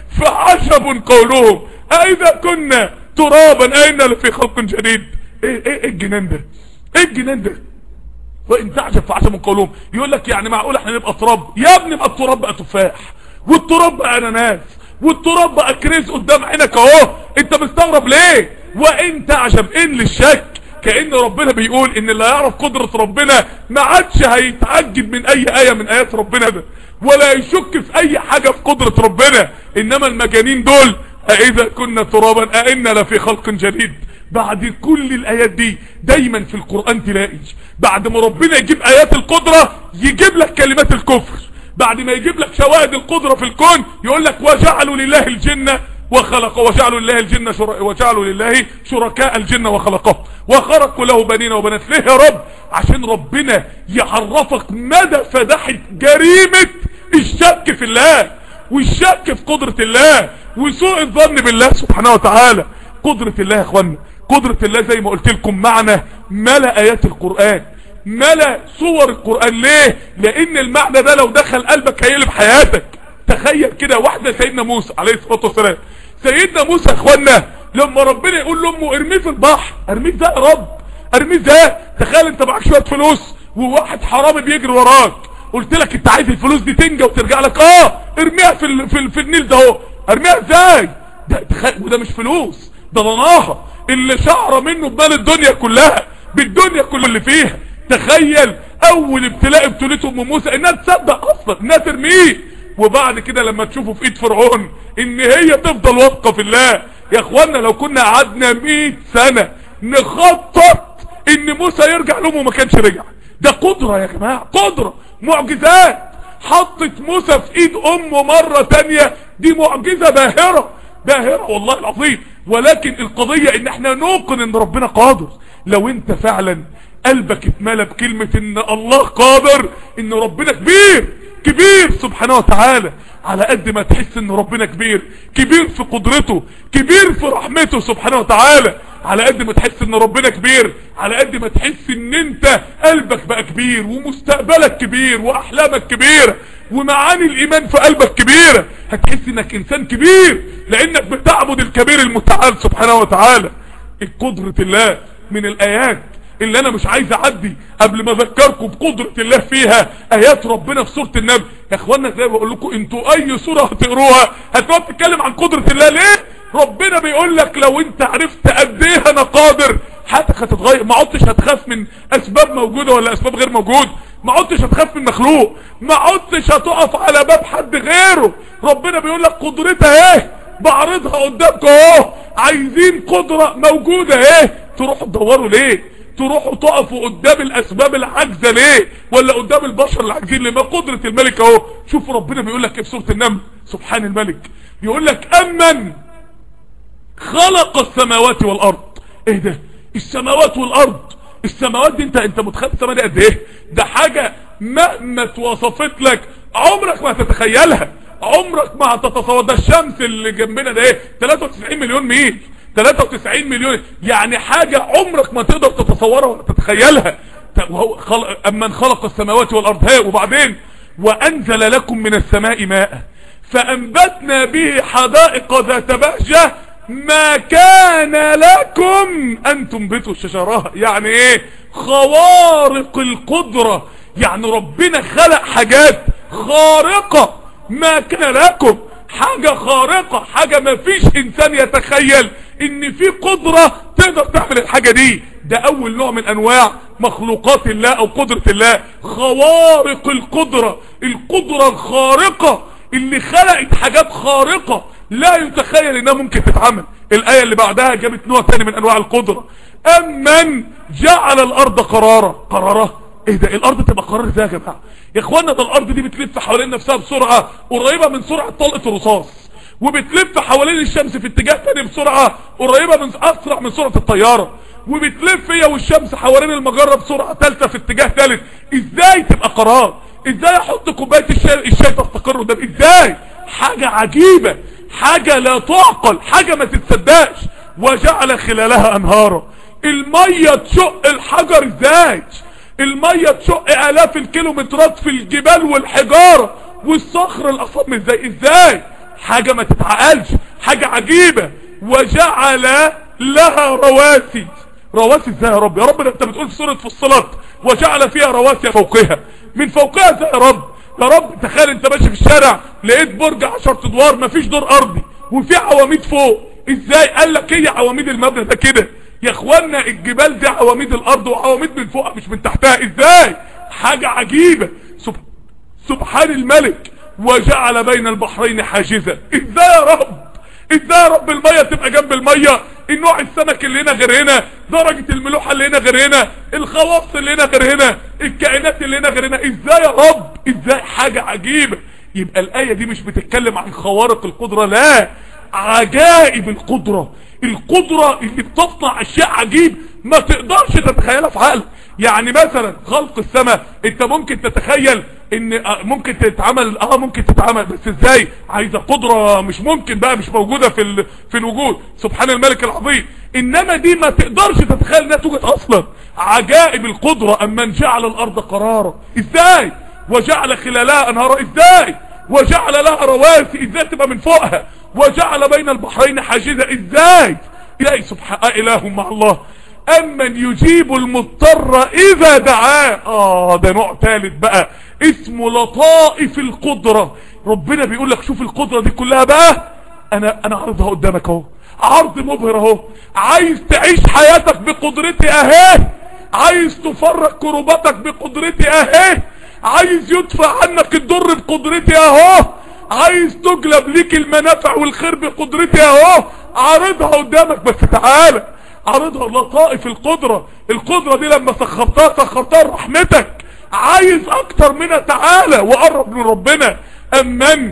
فعجب قولهم أئذا كنا ترابا أين لفي خلق جديد ايه ايه ايه الجنان ده ايه الجنان ده وان تعجب فعجب قولهم يقول لك يعني معقول احنا نبقى تراب يا ابني بقى التراب بقى تفاح والتراب بقى اناناس والتراب بقى كريز قدام عينك اهو انت مستغرب ليه وان تعجب ان للشك كأن ربنا بيقول ان اللي يعرف قدرة ربنا ما عادش هيتعجب من اي آية من ايات ربنا ده ولا يشك في اي حاجة في قدرة ربنا انما المجانين دول اذا كنا ترابا ائنا لفي خلق جديد بعد كل الايات دي دايما في القرآن تلاقي بعد ما ربنا يجيب ايات القدرة يجيب لك كلمات الكفر بعد ما يجيب لك شواهد القدرة في الكون يقول لك وجعلوا لله الجنة وخلقوا وجعلوا لله الجنة شر... وجعلوا لله شركاء الجنة وخلقه وخرقوا له بنين وبنات ليه يا رب عشان ربنا يعرفك مدى فداحة جريمة الشك في الله والشك في قدرة الله وسوء الظن بالله سبحانه وتعالى قدرة الله يا اخوانا قدرة الله زي ما قلت لكم معنى ملا ايات القرآن ملا صور القرآن ليه لان المعنى ده لو دخل قلبك هيقلب حياتك تخيل كده واحدة سيدنا موسى عليه الصلاة والسلام سيدنا موسى يا اخوانا لما ربنا يقول لامه ارميه في البحر ارميه ازاي يا رب ارميه ازاي تخيل انت معاك شويه فلوس وواحد حرامي بيجري وراك قلت لك انت عايز الفلوس دي تنجى وترجع لك اه ارميها في ال... في, ال... في النيل ده اهو ارميها ازاي ده تخيل وده مش فلوس ده ضناها اللي شعر منه بمال الدنيا كلها بالدنيا كل اللي فيها تخيل اول ابتلاء ابتلته ام موسى انها تصدق اصلا انها ترميه وبعد كده لما تشوفه في ايد فرعون ان هي تفضل واثقه في الله يا اخوانا لو كنا قعدنا 100 سنة نخطط ان موسى يرجع لامه ما كانش رجع ده قدرة يا جماعة قدرة معجزات حطت موسى في ايد امه مرة تانية دي معجزة باهرة باهرة والله العظيم ولكن القضية ان احنا نوقن ان ربنا قادر لو انت فعلا قلبك اتملى بكلمة ان الله قادر ان ربنا كبير كبير سبحانه وتعالى على قد ما تحس ان ربنا كبير كبير في قدرته كبير في رحمته سبحانه وتعالى على قد ما تحس ان ربنا كبير على قد ما تحس ان انت قلبك بقى كبير ومستقبلك كبير واحلامك كبيرة ومعاني الايمان في قلبك كبيرة هتحس انك انسان كبير لانك بتعبد الكبير المتعال سبحانه وتعالى قدرة الله من الايات اللي انا مش عايز اعدي قبل ما اذكركم بقدرة الله فيها ايات ربنا في سورة النبي يا اخوانا زي ما بقول لكم انتوا اي سورة هتقروها هتقعد تتكلم عن قدرة الله ليه ربنا بيقول لك لو انت عرفت قد ايه انا قادر حياتك هتتغير ما عدتش هتخاف من اسباب موجودة ولا اسباب غير موجودة ما عدتش هتخاف من مخلوق ما عدتش هتقف على باب حد غيره ربنا بيقول لك قدرتها ايه بعرضها قدامكم اهو عايزين قدرة موجودة ايه تروحوا تدوروا ليه تروحوا تقفوا قدام الاسباب العاجزة ليه ولا قدام البشر العاجزين ليه ما قدرة الملك اهو شوفوا ربنا بيقول لك ايه في سورة النمل سبحان الملك بيقول لك امن خلق السماوات والارض ايه ده السماوات والارض السماوات دي انت انت متخيل السماء دي قد ايه ده حاجة مهما اتوصفت لك عمرك ما هتتخيلها عمرك ما هتتصور ده الشمس اللي جنبنا ده ايه 93 مليون ميل 93 مليون يعني حاجة عمرك ما تقدر تتصورها ولا تتخيلها وهو خلق امن خلق السماوات والارض ها وبعدين وانزل لكم من السماء ماء فانبتنا به حدائق ذات بهجة ما كان لكم ان تنبتوا شجرها يعني ايه خوارق القدرة يعني ربنا خلق حاجات خارقة ما كان لكم حاجة خارقة حاجة ما فيش انسان يتخيل ان في قدرة تقدر تعمل الحاجة دي ده اول نوع من انواع مخلوقات الله او قدرة الله خوارق القدرة القدرة الخارقة اللي خلقت حاجات خارقة لا يتخيل انها ممكن تتعمل الاية اللي بعدها جابت نوع تاني من انواع القدرة امن جعل الارض قرارا قرارا ايه ده الارض تبقى قرار ازاي يا جماعه يا اخوانا ده الارض دي بتلف حوالين نفسها بسرعه قريبه من سرعه طلقه الرصاص وبتلف حوالين الشمس في اتجاه تاني بسرعه قريبه من اسرع من سرعه الطياره وبتلف هي والشمس حوالين المجره بسرعه ثالثه في اتجاه ثالث ازاي تبقى قرار ازاي احط كوبايه الشاي الشاي تستقر قدام ازاي حاجه عجيبه حاجه لا تعقل حاجه ما تتصدقش وجعل خلالها انهارا الميه تشق الحجر ازاي المية تشق الاف الكيلومترات في الجبال والحجارة والصخر الاصم ازاي ازاي حاجة ما تتعقلش حاجة عجيبة وجعل لها رواسي رواسي ازاي يا رب يا رب انت بتقول في سورة فصلت وجعل فيها رواسي فوقها من فوقها ازاي يا رب يا رب تخيل انت ماشي في الشارع لقيت برج 10 ادوار مفيش دور ارضي وفي عواميد فوق ازاي قال لك هي عواميد المبنى ده كده يا اخوانا الجبال دي عواميد الارض وعواميد من فوق مش من تحتها ازاي حاجة عجيبة سب... سبحان الملك وجعل بين البحرين حاجزا ازاي يا رب ازاي يا رب المية تبقى جنب المية النوع السمك اللي هنا غير هنا درجة الملوحة اللي هنا غير هنا الخواص اللي هنا غير هنا الكائنات اللي هنا غير هنا ازاي يا رب ازاي حاجة عجيبة يبقى الآية دي مش بتتكلم عن خوارق القدرة لا عجائب القدرة القدرة اللي بتصنع اشياء عجيب ما تقدرش تتخيلها في عقلك يعني مثلا خلق السماء انت ممكن تتخيل ان ممكن تتعمل اه ممكن تتعمل بس ازاي عايزة قدرة مش ممكن بقى مش موجودة في ال... في الوجود سبحان الملك العظيم انما دي ما تقدرش تتخيل انها توجد اصلا عجائب القدرة اما جعل الارض قرارا ازاي وجعل خلالها انهارا ازاي وجعل لها رواسي ازاي تبقى من فوقها وجعل بين البحرين حاجزة ازاي الهي سبحانه اله مع الله امن يجيب المضطر اذا دعاه اه ده نوع ثالث بقى اسمه لطائف القدرة ربنا بيقول لك شوف القدرة دي كلها بقى انا انا عرضها قدامك اهو عرض مبهر اهو عايز تعيش حياتك بقدرتي اهي عايز تفرق كرباتك بقدرتي اهي عايز يدفع عنك الضر بقدرتي اهو عايز تجلب ليك المنافع والخير بقدرتي اهو عارضها قدامك بس تعالى عارضها لطائف القدرة القدرة دي لما سخرتها سخرتها رحمتك عايز اكتر منها تعالى وقرب من ربنا امن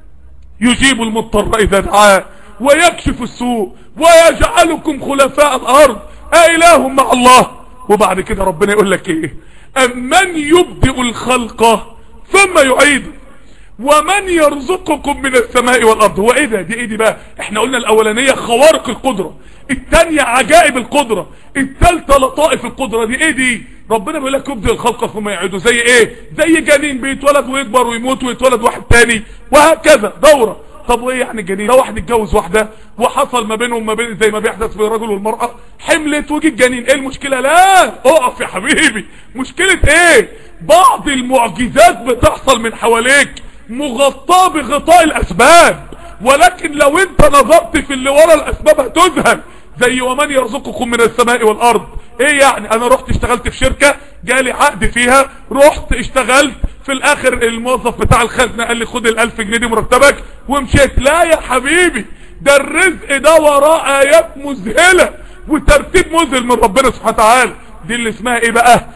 يجيب المضطر اذا دعاه ويكشف السوء ويجعلكم خلفاء الارض اله مع الله وبعد كده ربنا يقول لك ايه امن يبدئ الخلق ثم يعيده ومن يرزقكم من السماء والارض هو ايه ده دي ايه دي بقى احنا قلنا الاولانية خوارق القدرة التانية عجائب القدرة التالتة لطائف القدرة دي ايه دي ربنا بيقول لك يبدئ الخلق ثم يعيده زي ايه زي جنين بيتولد ويكبر ويموت ويتولد واحد تاني وهكذا دورة طب وايه يعني الجنين ده واحد اتجوز واحدة وحصل ما بينهم ما بين زي ما بيحدث في الرجل والمرأة حملت وجي الجنين ايه المشكلة لا اقف يا حبيبي مشكلة ايه بعض المعجزات بتحصل من حواليك مغطاة بغطاء الاسباب ولكن لو انت نظرت في اللي ورا الاسباب هتذهل زي ومن يرزقكم من السماء والارض ايه يعني انا رحت اشتغلت في شركة جالي عقد فيها رحت اشتغلت في الاخر الموظف بتاع الخزنة قال لي خد الالف جنيه دي مرتبك ومشيت لا يا حبيبي ده الرزق ده وراه ايات مذهلة وترتيب مذهل من ربنا سبحانه وتعالى دي اللي اسمها ايه بقى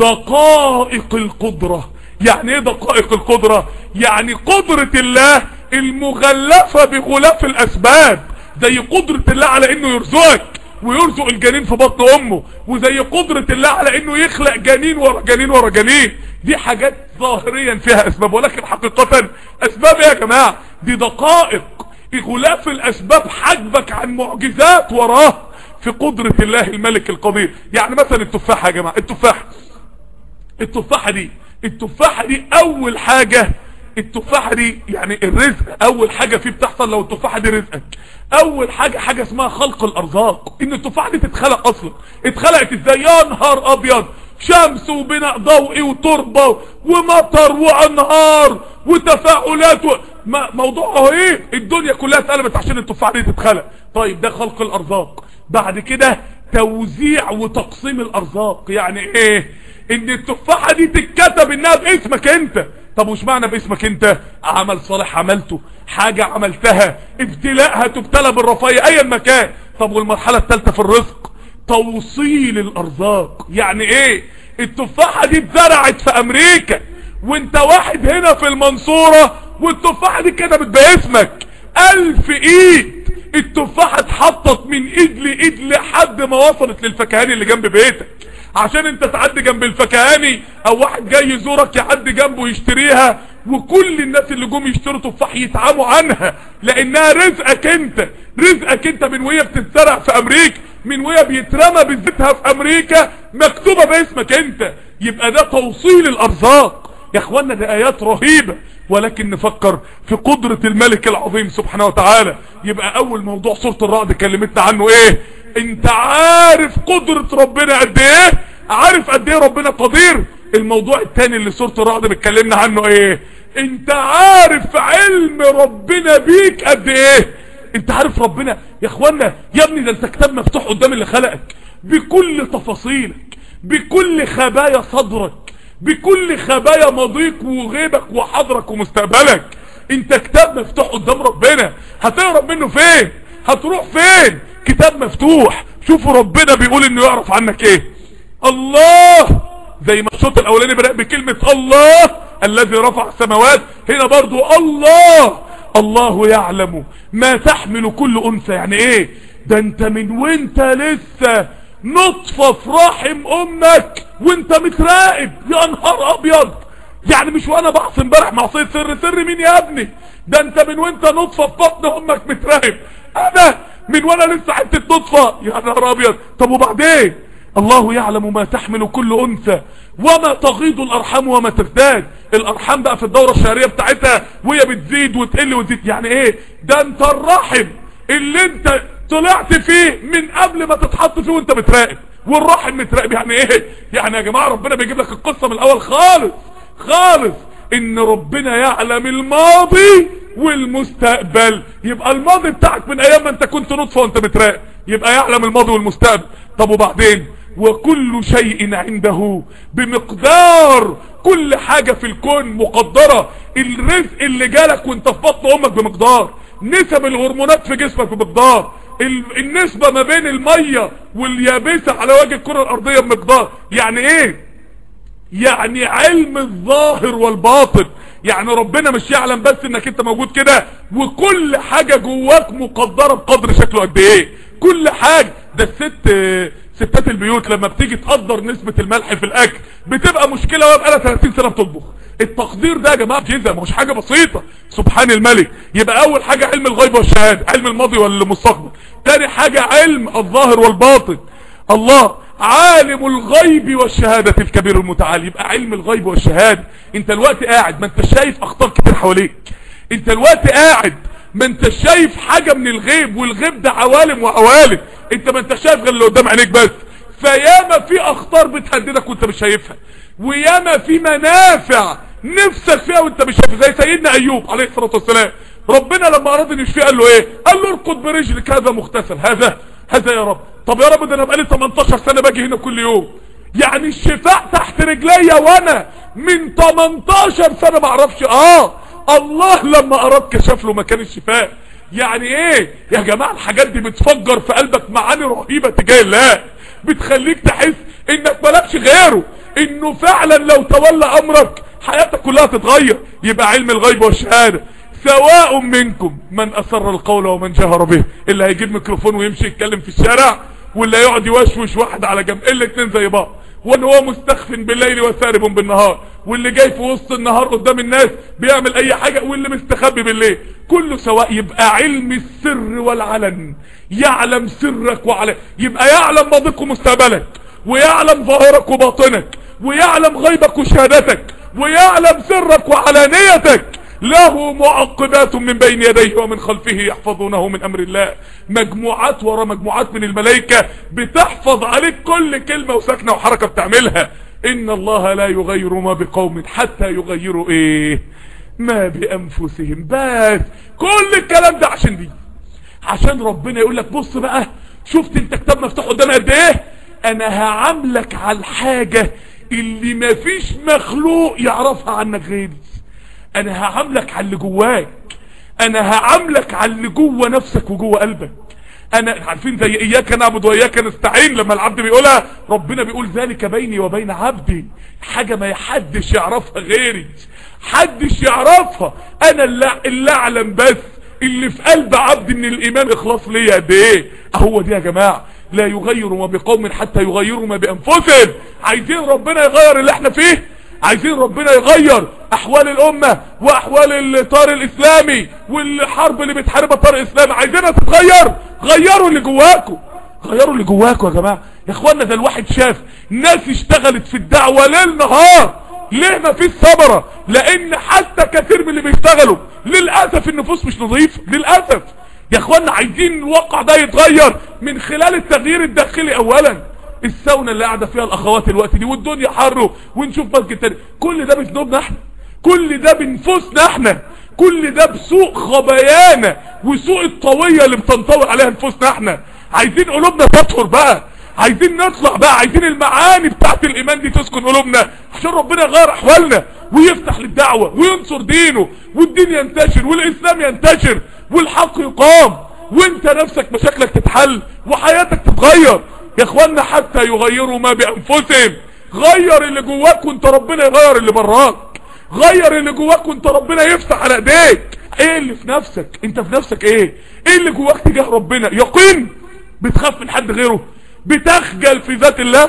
دقائق القدرة يعني ايه دقائق القدرة يعني قدرة الله المغلفة بغلاف الاسباب زي قدرة الله على انه يرزقك ويرزق الجنين في بطن امه وزي قدرة الله على انه يخلق جنين ورا جنين ورا جنين دي حاجات ظاهريا فيها اسباب ولكن حقيقة اسباب ايه يا جماعة دي دقائق غلاف الاسباب حجبك عن معجزات وراه في قدرة الله الملك القدير يعني مثلا التفاحة يا جماعة التفاحة التفاحة دي التفاحة دي اول حاجة التفاحة دي يعني الرزق اول حاجة فيه بتحصل لو التفاحة دي رزقك اول حاجة حاجة اسمها خلق الارزاق ان التفاحة دي تتخلق اصلا اتخلقت ازاي يا نهار ابيض شمس وبناء ضوئي وتربة ومطر وانهار وتفاعلات و... ما موضوع رهيب الدنيا كلها اتقلبت عشان التفاحة دي تتخلق طيب ده خلق الارزاق بعد كده توزيع وتقسيم الارزاق يعني ايه ان التفاحة دي تتكتب انها باسمك انت طب وش معنى باسمك انت عمل صالح عملته حاجة عملتها ابتلاء هتبتلى بالرفاية ايا مكان طب والمرحلة الثالثة في الرزق توصيل الارزاق يعني ايه التفاحة دي اتزرعت في امريكا وانت واحد هنا في المنصورة والتفاحة دي كتبت باسمك الف ايد التفاحة اتحطت من ايد لايد لحد ما وصلت للفكهاني اللي جنب بيتك عشان انت تعدي جنب الفكهاني او واحد جاي يزورك يعدي جنبه يشتريها وكل الناس اللي جم يشتروا تفاح يتعاموا عنها لانها رزقك انت رزقك انت من وهي بتتزرع في امريكا من وهي بيترمى بزيتها في امريكا مكتوبة باسمك انت يبقى ده توصيل الارزاق يا اخوانا ده ايات رهيبة ولكن نفكر في قدرة الملك العظيم سبحانه وتعالى يبقى اول موضوع سورة الرعد كلمتنا عنه ايه انت عارف قدرة ربنا قد ايه عارف قد ايه ربنا قدير الموضوع التاني اللي سورة الرعد بتكلمنا عنه ايه انت عارف علم ربنا بيك قد ايه انت عارف ربنا يا اخوانا يا ابني ده انت كتاب مفتوح قدام اللي خلقك بكل تفاصيلك بكل خبايا صدرك بكل خبايا ماضيك وغيبك وحضرك ومستقبلك انت كتاب مفتوح قدام ربنا هتهرب منه فين هتروح فين كتاب مفتوح شوفوا ربنا بيقول انه يعرف عنك ايه الله زي ما الصوت الاولاني بدأ بكلمة الله الذي رفع السماوات هنا برضو الله الله يعلم ما تحمل كل انثى يعني ايه ده انت من وانت لسه نطفة في رحم امك وانت متراقب يا نهار ابيض يعني مش وانا بعصي امبارح معصيه سر سر مين يا ابني ده انت من وانت نطفة في بطن امك متراقب انا من وانا لسه حته نطفة يا نهار ابيض طب وبعدين الله يعلم ما تحمل كل انثى وما تغيض الارحام وما تزداد الارحام بقى في الدورة الشهرية بتاعتها وهي بتزيد وتقل وتزيد يعني ايه ده انت الرحم اللي انت طلعت فيه من قبل ما تتحط فيه وانت متراقب والرحم متراقب يعني ايه يعني يا جماعة ربنا بيجيب لك القصة من الاول خالص خالص ان ربنا يعلم الماضي والمستقبل يبقى الماضي بتاعك من ايام ما انت كنت نطفة وانت متراقب يبقى يعلم الماضي والمستقبل طب وبعدين وكل شيء عنده بمقدار كل حاجة في الكون مقدرة الرزق اللي جالك وانت في بطن امك بمقدار نسب الهرمونات في جسمك بمقدار النسبة ما بين المية واليابسة على وجه الكرة الارضية بمقدار يعني ايه يعني علم الظاهر والباطن يعني ربنا مش يعلم بس انك انت موجود كده وكل حاجة جواك مقدرة بقدر شكله قد ايه كل حاجة ده الست ستات البيوت لما بتيجي تقدر نسبة الملح في الاكل بتبقى مشكلة ويبقى لها 30 سنة بتطبخ التقدير ده يا جماعة جزء مش حاجة بسيطة سبحان الملك يبقى اول حاجة علم الغيب والشهادة علم الماضي والمستقبل تاني حاجة علم الظاهر والباطن الله عالم الغيب والشهادة الكبير المتعال يبقى علم الغيب والشهادة انت الوقت قاعد ما انت شايف اخطار كتير حواليك انت الوقت قاعد ما انت شايف حاجة من الغيب والغيب ده عوالم وعوالم انت ما انت شايف غير اللي قدام عينيك بس فياما في اخطار بتهددك وانت مش شايفها وياما في منافع نفسك فيها وانت مش شايفها زي سيدنا ايوب عليه الصلاة والسلام ربنا لما اراد ان يشفيه قال له ايه قال له ارقد برجلك هذا مغتسل هذا هذا يا رب طب يا رب ده انا بقالي 18 سنة باجي هنا كل يوم يعني الشفاء تحت رجليا وانا من 18 سنة ما اعرفش اه الله لما اراد كشف له مكان الشفاء يعني ايه يا جماعة الحاجات دي بتفجر في قلبك معاني رهيبة تجاه الله بتخليك تحس انك مالكش غيره انه فعلا لو تولى امرك حياتك كلها تتغير يبقى علم الغيب والشهادة سواء منكم من اسر القول ومن جهر به اللي هيجيب ميكروفون ويمشي يتكلم في الشارع واللي يقعد يوشوش واحد على جنب الاتنين زي بعض وان هو مستخف بالليل وسارب بالنهار واللي جاي في وسط النهار قدام الناس بيعمل اي حاجة واللي مستخبي بالليل كله سواء يبقى علم السر والعلن يعلم سرك وعلن يبقى يعلم ماضيك ومستقبلك ويعلم ظاهرك وباطنك ويعلم غيبك وشهادتك ويعلم سرك وعلانيتك له معقبات من بين يديه ومن خلفه يحفظونه من امر الله مجموعات ورا مجموعات من الملائكة بتحفظ عليك كل كلمة وسكنة وحركة بتعملها ان الله لا يغير ما بقوم حتى يغيروا ايه ما بانفسهم بس كل الكلام ده عشان دي عشان ربنا يقول لك بص بقى شفت انت كتاب مفتوح قدامي قد ايه انا هعاملك على الحاجة اللي مفيش مخلوق يعرفها عنك غيري انا هعاملك على اللي جواك انا هعاملك على اللي جوه نفسك وجوه قلبك انا عارفين زي اياك نعبد واياك نستعين لما العبد بيقولها ربنا بيقول ذلك بيني وبين عبدي حاجة ما حدش يعرفها غيري حدش يعرفها انا اللي, اللي اعلم بس اللي في قلب عبد ان الايمان اخلاص ليا قد ايه اهو دي يا جماعة لا يغير ما بقوم حتى يغيروا ما بانفسهم عايزين ربنا يغير اللي احنا فيه عايزين ربنا يغير احوال الامة واحوال الطار الاسلامي والحرب اللي بتحاربها الطار الاسلامي عايزينها تتغير غيروا اللي جواكم غيروا اللي جواكم يا جماعة يا اخوانا ده الواحد شاف ناس اشتغلت في الدعوة ليل نهار ليه ما فيش ثمرة لان حتى كثير من اللي بيشتغلوا للأسف النفوس مش نظيفة للأسف يا اخوانا عايزين الواقع ده يتغير من خلال التغيير الداخلي اولا الساونا اللي قاعدة فيها الاخوات الوقت دي والدنيا حر ونشوف مسجد تاني كل ده بذنوبنا احنا كل ده بنفوسنا احنا كل ده بسوء خبايانا وسوء الطوية اللي بتنطوي عليها نفوسنا احنا عايزين قلوبنا تطهر بقى عايزين نطلع بقى عايزين المعاني بتاعت الايمان دي تسكن قلوبنا عشان ربنا يغير احوالنا ويفتح للدعوة وينصر دينه والدين ينتشر والاسلام ينتشر والحق يقام وانت نفسك مشاكلك تتحل وحياتك تتغير يا اخوانا حتى يغيروا ما بانفسهم غير اللي جواك وانت ربنا يغير اللي براك غير اللي جواك وانت ربنا يفتح على ايديك ايه اللي في نفسك انت في نفسك ايه ايه اللي جواك تجاه ربنا يقين بتخاف من حد غيره بتخجل في ذات الله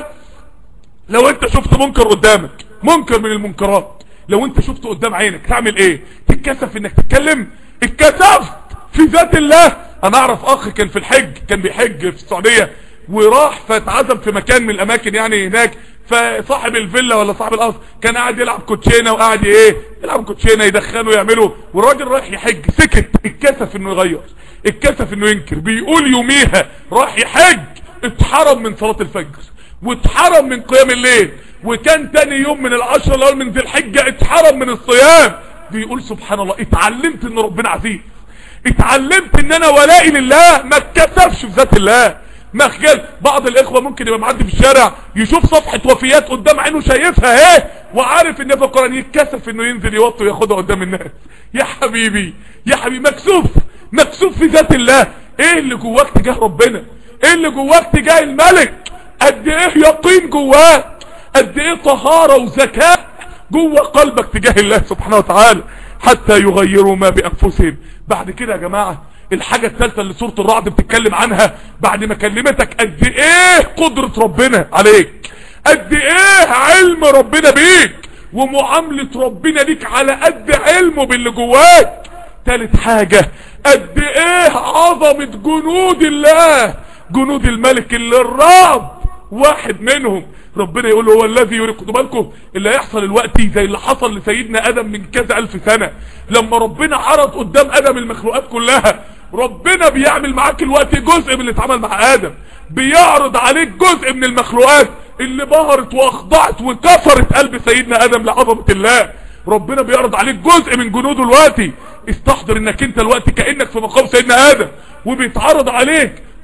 لو انت شفت منكر قدامك منكر من المنكرات لو انت شفته قدام عينك تعمل ايه تتكسف انك تتكلم اتكسفت في ذات الله انا اعرف اخ كان في الحج كان بيحج في السعودية وراح فاتعزم في مكان من الاماكن يعني هناك فصاحب الفيلا ولا صاحب القصر كان قاعد يلعب كوتشينه وقاعد ايه يلعب كوتشينه يدخنوا يعملوا والراجل رايح يحج سكت اتكسف انه يغير اتكسف انه ينكر بيقول يوميها راح يحج اتحرم من صلاة الفجر واتحرم من قيام الليل وكان تاني يوم من العشر الاول من ذي الحجة اتحرم من الصيام بيقول سبحان الله اتعلمت ان ربنا عزيز اتعلمت ان انا ولائي لله ما اتكسفش في ذات الله مخجل بعض الاخوة ممكن يبقى معدي في الشارع يشوف صفحة وفيات قدام عينه شايفها ايه وعارف ان في القرآن يتكسف انه ينزل يوطي وياخدها قدام الناس يا حبيبي يا حبيبي مكسوف مكسوف في ذات الله ايه اللي جواك تجاه ربنا ايه اللي جواك تجاه الملك قد ايه يقين جواك قد ايه طهارة وذكاء جوه قلبك تجاه الله سبحانه وتعالى حتى يغيروا ما بانفسهم بعد كده يا جماعة الحاجة الثالثة اللي سورة الرعد بتتكلم عنها بعد ما كلمتك قد ايه قدرة ربنا عليك قد ايه علم ربنا بيك ومعاملة ربنا ليك على قد علمه باللي جواك ثالث حاجة قد ايه عظمة جنود الله جنود الملك اللي الرعب واحد منهم ربنا يقول له هو الذي يريد خدوا بالكم اللي هيحصل الوقت زي اللي حصل لسيدنا ادم من كذا الف سنة لما ربنا عرض قدام ادم المخلوقات كلها ربنا بيعمل معاك الوقت جزء من اللي اتعمل مع ادم بيعرض عليك جزء من المخلوقات اللي بهرت واخضعت وكفرت قلب سيدنا ادم لعظمة الله ربنا بيعرض عليك جزء من جنوده الوقتي استحضر انك انت الوقت كأنك في مقام سيدنا ادم وبيتعرض عليك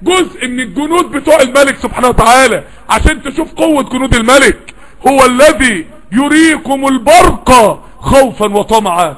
جزء من الجنود بتوع الملك سبحانه وتعالى عشان تشوف قوة جنود الملك هو الذي يريكم البرق خوفا وطمعا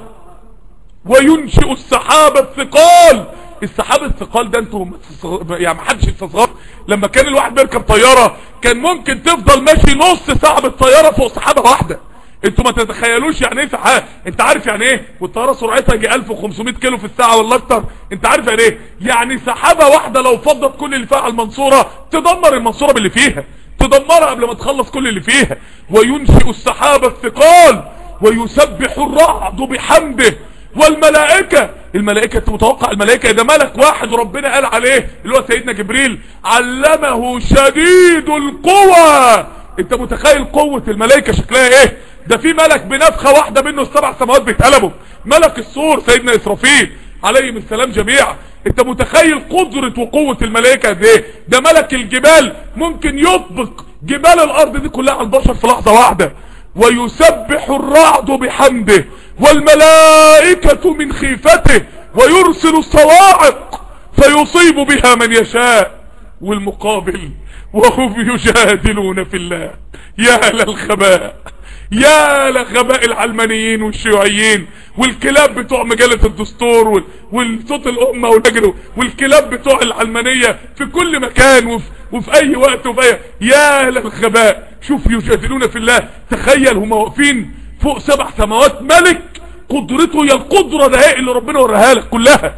وينشئ السحاب الثقال السحاب الثقال ده انتوا يعني محدش يستصغر لما كان الواحد بيركب طيارة كان ممكن تفضل ماشي نص ساعة بالطيارة فوق سحابة واحدة انتوا ما تتخيلوش يعني ايه سحاب انت عارف يعني ايه والطياره سرعتها يجي 1500 كيلو في الساعه ولا اكتر انت عارف يعني ايه يعني سحابه واحده لو فضت كل اللي فيها على المنصوره تدمر المنصوره باللي فيها تدمرها قبل ما تخلص كل اللي فيها وينشئ السحاب الثقال ويسبح الرعد بحمده والملائكة الملائكة انت متوقع الملائكة ده ملك واحد ربنا قال عليه اللي هو سيدنا جبريل علمه شديد القوى انت متخيل قوة الملائكة شكلها ايه ده في ملك بنفخة واحدة منه السبع سماوات بيتقلبوا ملك الصور سيدنا اسرافيل عليهم السلام جميعا انت متخيل قدرة وقوة الملائكة قد ايه ده ملك الجبال ممكن يطبق جبال الارض دي كلها على البشر في لحظة واحدة ويسبح الرعد بحمده والملائكة من خيفته ويرسل الصواعق فيصيب بها من يشاء والمقابل وهم يجادلون في الله يا للخباء يا لغباء العلمانيين والشيوعيين والكلاب بتوع مجلة الدستور وال- والصوت الأمة والنجر والكلاب بتوع العلمانية في كل مكان وفي, وفي أي وقت وفي أي يا للغباء شوف يجادلون في الله تخيل هم واقفين فوق سبع سماوات ملك قدرته هي القدرة ده اللي ربنا وراها لك كلها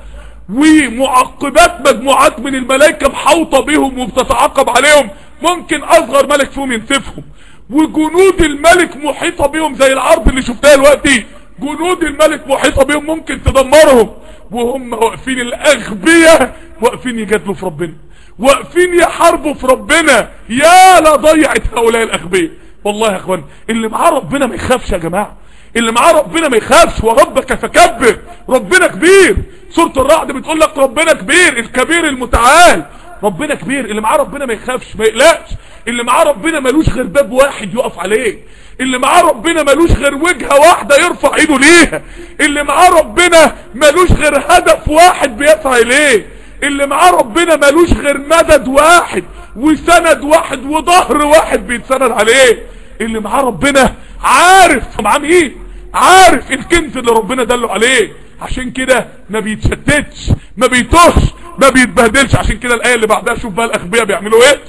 ومعقبات مجموعات من الملائكة محاوطة بهم وبتتعاقب عليهم ممكن اصغر ملك فيهم ينسفهم وجنود الملك محيطة بهم زي العرض اللي شفتها دلوقتي جنود الملك محيطة بهم ممكن تدمرهم وهم واقفين الاغبياء واقفين يجادلوا في ربنا واقفين يحاربوا في ربنا يا لا ضيعت هؤلاء الاغبياء والله يا اخوان اللي معاه ربنا ما يخافش يا جماعه اللي معاه ربنا ما يخافش وربك فكبر ربنا كبير سورة الرعد بتقول لك ربنا كبير الكبير المتعال ربنا كبير اللي معاه ربنا ما يخافش ما يقلقش اللي معاه ربنا ملوش غير باب واحد يقف عليه اللي معاه ربنا ملوش غير وجهة واحدة يرفع ايده ليها اللي معاه ربنا ملوش غير هدف واحد بيسعى اليه اللي معاه ربنا ملوش غير مدد واحد وسند واحد وظهر واحد بيتسند عليه اللي معاه ربنا عارف معاه مين عارف الكنز اللي ربنا دله عليه عشان كده ما بيتشتتش ما بيتوهش ما بيتبهدلش عشان كده الايه اللي بعدها شوف بقى الاغبياء بيعملوا ايه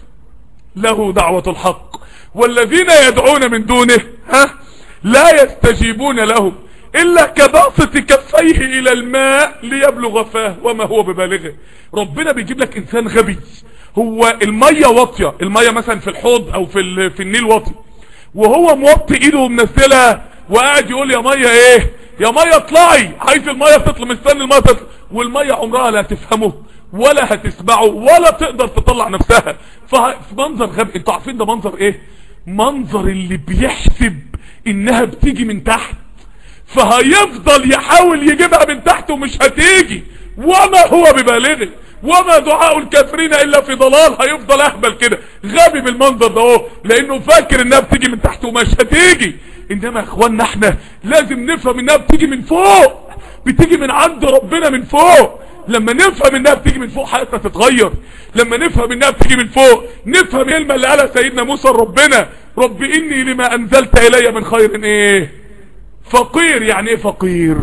له دعوة الحق والذين يدعون من دونه ها لا يستجيبون لهم إلا كباسط كفيه إلى الماء ليبلغ فاه وما هو ببالغه ربنا بيجيب لك إنسان غبي هو المية واطية المية مثلا في الحوض أو في, ال- في النيل واطي وهو موطي إيده ومنزلها وقاعد يقول يا مية إيه يا مية اطلعي عايز المية تطلع مستني المية تطلع والمية عمرها لا تفهمه ولا هتسمعه ولا تقدر تطلع نفسها ففي منظر غبي انتوا عارفين ده منظر ايه منظر اللي بيحسب انها بتيجي من تحت فهيفضل يحاول يجيبها من تحت ومش هتيجي وما هو ببالغه وما دعاء الكافرين الا في ضلال هيفضل اهبل كده غبي بالمنظر ده اهو لانه فاكر انها بتيجي من تحت ومش هتيجي انما يا اخوانا احنا لازم نفهم انها بتيجي من فوق بتيجي من عند ربنا من فوق لما نفهم انها بتيجي من فوق حياتنا تتغير لما نفهم انها بتيجي من فوق نفهم الكلمه اللي قالها سيدنا موسى لربنا رب اني لما انزلت الي من خير ايه فقير يعني ايه فقير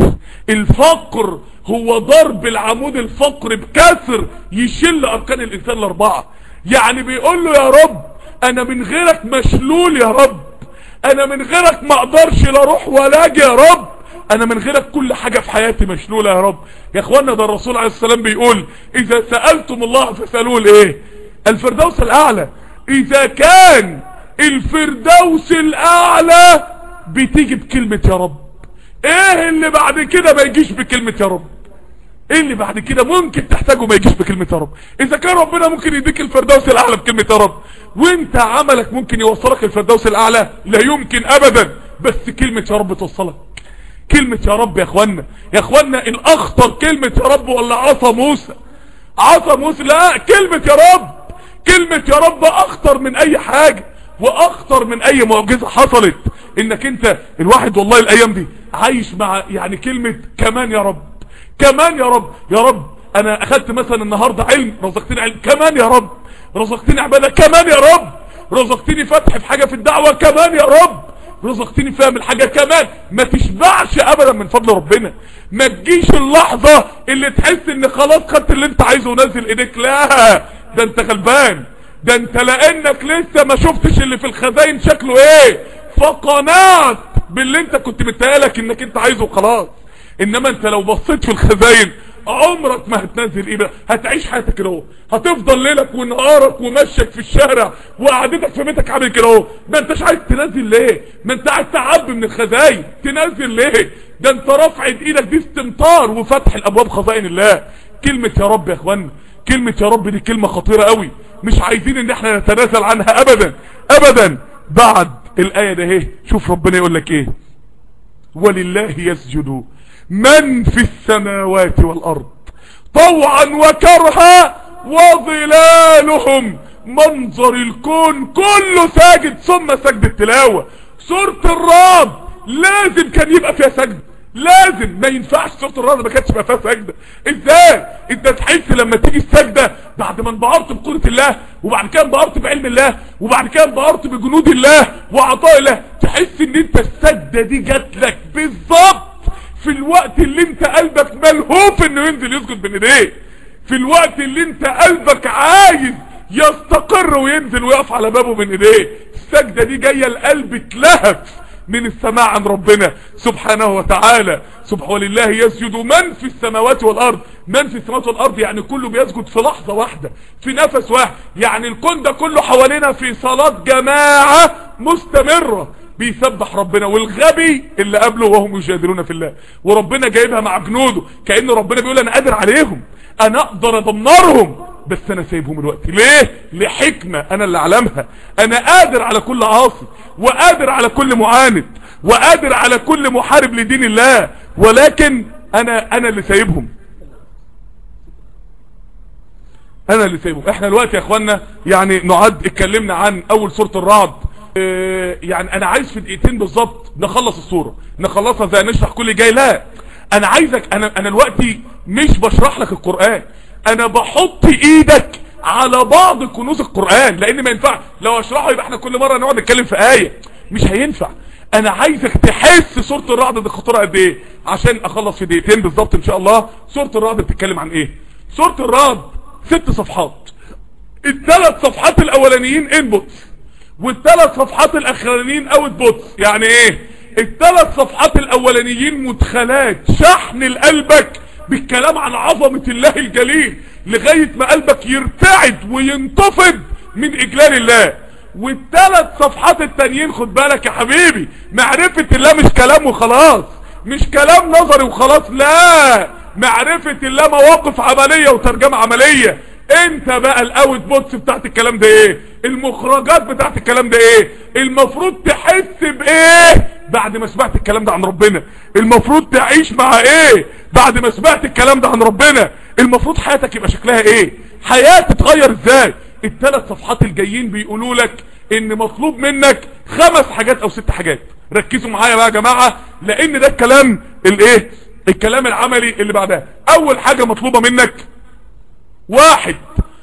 الفقر هو ضرب العمود الفقر بكسر يشل اركان الانسان الاربعه يعني بيقول له يا رب انا من غيرك مشلول يا رب انا من غيرك ما اقدرش لا اروح ولا اجي يا رب انا من غيرك كل حاجة في حياتي مشلولة يا رب يا اخوانا ده الرسول عليه السلام بيقول اذا سألتم الله فسألوه الايه الفردوس الاعلى اذا كان الفردوس الاعلى بتيجي بكلمة يا رب ايه اللي بعد كده ما يجيش بكلمة يا رب ايه اللي بعد كده ممكن تحتاجه ما يجيش بكلمة يا رب اذا كان ربنا ممكن يديك الفردوس الاعلى بكلمة يا رب وانت عملك ممكن يوصلك الفردوس الاعلى لا يمكن ابدا بس كلمة يا رب توصلك كلمة يا رب يا اخوانا يا اخوانا الاخطر كلمة يا رب ولا عصا موسى عصا موسى لا كلمة يا رب كلمة يا رب اخطر من اي حاجة واخطر من اي معجزة حصلت انك انت الواحد والله الايام دي عايش مع يعني كلمة كمان يا رب كمان يا رب يا رب انا اخدت مثلا النهاردة علم رزقتني علم كمان يا رب رزقتني عبادة كمان يا رب رزقتني فتح في حاجة في الدعوة كمان يا رب رزقتني فاهم الحاجة كمان ما تشبعش ابدا من فضل ربنا ما تجيش اللحظة اللي تحس ان خلاص خدت اللي انت عايزه ونزل ايديك لا ده انت غلبان ده انت لانك لسه ما شفتش اللي في الخزاين شكله ايه فقنعت باللي انت كنت متهيألك انك انت عايزه وخلاص انما انت لو بصيت في الخزاين عمرك ما هتنزل ايه بقى هتعيش حياتك كده اهو هتفضل ليلك ونهارك ومشيك في الشارع وقعدتك في بيتك عامل كده اهو ما انتش عايز تنزل ليه ما انت عايز تعبي من الخزاين تنزل ليه ده انت رفع ايدك دي استمطار وفتح الابواب خزائن الله كلمة يا رب يا اخوانا كلمة يا رب دي كلمة خطيرة قوي مش عايزين ان احنا نتنازل عنها ابدا ابدا بعد الاية ده اهي شوف ربنا يقول لك ايه ولله يسجد من في السماوات والارض طوعا وكرها وظلالهم منظر الكون كله ساجد ثم سجد التلاوة سورة الرعد لازم كان يبقى فيها سجد لازم ما ينفعش سورة الرعد ما كانتش يبقى فيها سجدة ازاي انت تحس لما تيجي السجدة بعد ما انبهرت بقدرة الله وبعد كده انبهرت بعلم الله وبعد كده انبهرت بجنود الله وعطاء الله تحس ان انت السجدة دي جات لك بالظبط في الوقت اللي انت قلبك ملهوف انه ينزل يسجد بين ايديه في الوقت اللي انت قلبك عايز يستقر وينزل ويقف على بابه من ايديه السجدة دي جاية القلب اتلهف من السماع عن ربنا سبحانه وتعالى سبحانه ولله يسجد من في السماوات والارض من في السماوات والارض يعني كله بيسجد في لحظة واحدة في نفس واحد يعني الكون ده كله حوالينا في صلاة جماعة مستمرة بيسبح ربنا والغبي اللي قبله وهم يجادلون في الله وربنا جايبها مع جنوده كأن ربنا بيقول انا قادر عليهم انا اقدر ادمرهم بس انا سايبهم الوقت ليه لحكمة انا اللي اعلمها انا قادر على كل عاصي وقادر على كل معاند وقادر على كل محارب لدين الله ولكن انا انا اللي سايبهم انا اللي سايبهم احنا الوقت يا اخوانا يعني نعد اتكلمنا عن اول سورة الرعد اه يعني انا عايز في دقيقتين بالظبط نخلص الصورة نخلصها زي نشرح كل جاي لا انا عايزك انا انا دلوقتي مش بشرح لك القرآن انا بحط ايدك على بعض كنوز القرآن لان ما ينفع لو اشرحه يبقى احنا كل مرة نقعد نتكلم في آية مش هينفع انا عايزك تحس سورة الرعد دي خطورة قد ايه عشان اخلص في دقيقتين بالظبط ان شاء الله سورة الرعد بتتكلم عن ايه سورة الرعد ست صفحات الثلاث صفحات الاولانيين انبوتس والثلاث صفحات الاخرانيين اوت بوتس يعني ايه الثلاث صفحات الاولانيين مدخلات شحن لقلبك بالكلام عن عظمة الله الجليل لغاية ما قلبك يرتعد وينتفض من اجلال الله والثلاث صفحات التانيين خد بالك يا حبيبي معرفة الله مش كلام وخلاص مش كلام نظري وخلاص لا معرفة الله مواقف عملية وترجمة عملية انت بقى الاوت بوتس بتاعت الكلام ده ايه المخرجات بتاعت الكلام ده ايه المفروض تحس بايه بعد ما سمعت الكلام ده عن ربنا المفروض تعيش مع ايه بعد ما سمعت الكلام ده عن ربنا المفروض حياتك يبقى شكلها ايه حياة تتغير ازاي الثلاث صفحات الجايين بيقولوا لك ان مطلوب منك خمس حاجات او ست حاجات ركزوا معايا بقى يا جماعة لان ده الكلام الايه الكلام العملي اللي بعدها اول حاجة مطلوبة منك واحد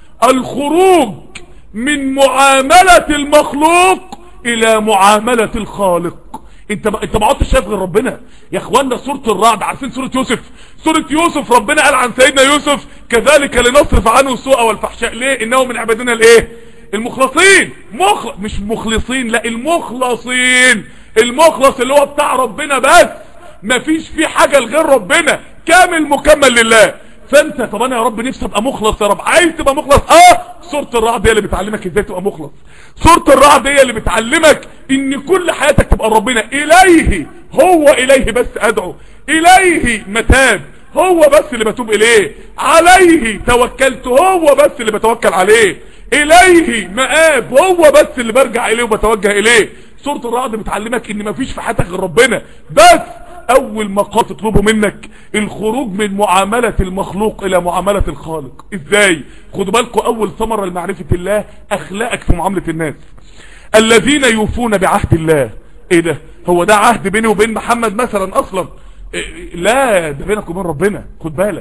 الخروج من معاملة المخلوق الى معاملة الخالق انت ما انت ما عدتش شايف غير ربنا يا اخوانا سوره الرعد عارفين سوره يوسف سوره يوسف ربنا قال عن سيدنا يوسف كذلك لنصرف عنه السوء والفحشاء ليه انه من عبادنا الايه المخلصين مخ... مش مخلصين لا المخلصين المخلص اللي هو بتاع ربنا بس مفيش فيه حاجة لغير ربنا كامل مكمل لله فانت طب انا يا رب نفسي ابقى مخلص يا رب عايز تبقى مخلص اه سورة الرعد هي اللي بتعلمك ازاي تبقى مخلص سورة الرعد هي اللي بتعلمك ان كل حياتك تبقى ربنا اليه هو اليه بس ادعو اليه متاب هو بس اللي بتوب اليه عليه توكلت هو بس اللي بتوكل عليه اليه مآب هو بس اللي برجع اليه وبتوجه اليه سورة الرعد بتعلمك ان مفيش في حياتك غير ربنا بس اول مقام تطلبه منك الخروج من معاملة المخلوق الى معاملة الخالق ازاي خدوا بالكم اول ثمرة لمعرفة الله اخلاقك في معاملة الناس الذين يوفون بعهد الله ايه ده هو ده عهد بيني وبين محمد مثلا اصلا إيه لا ده بينك وبين ربنا خد بالك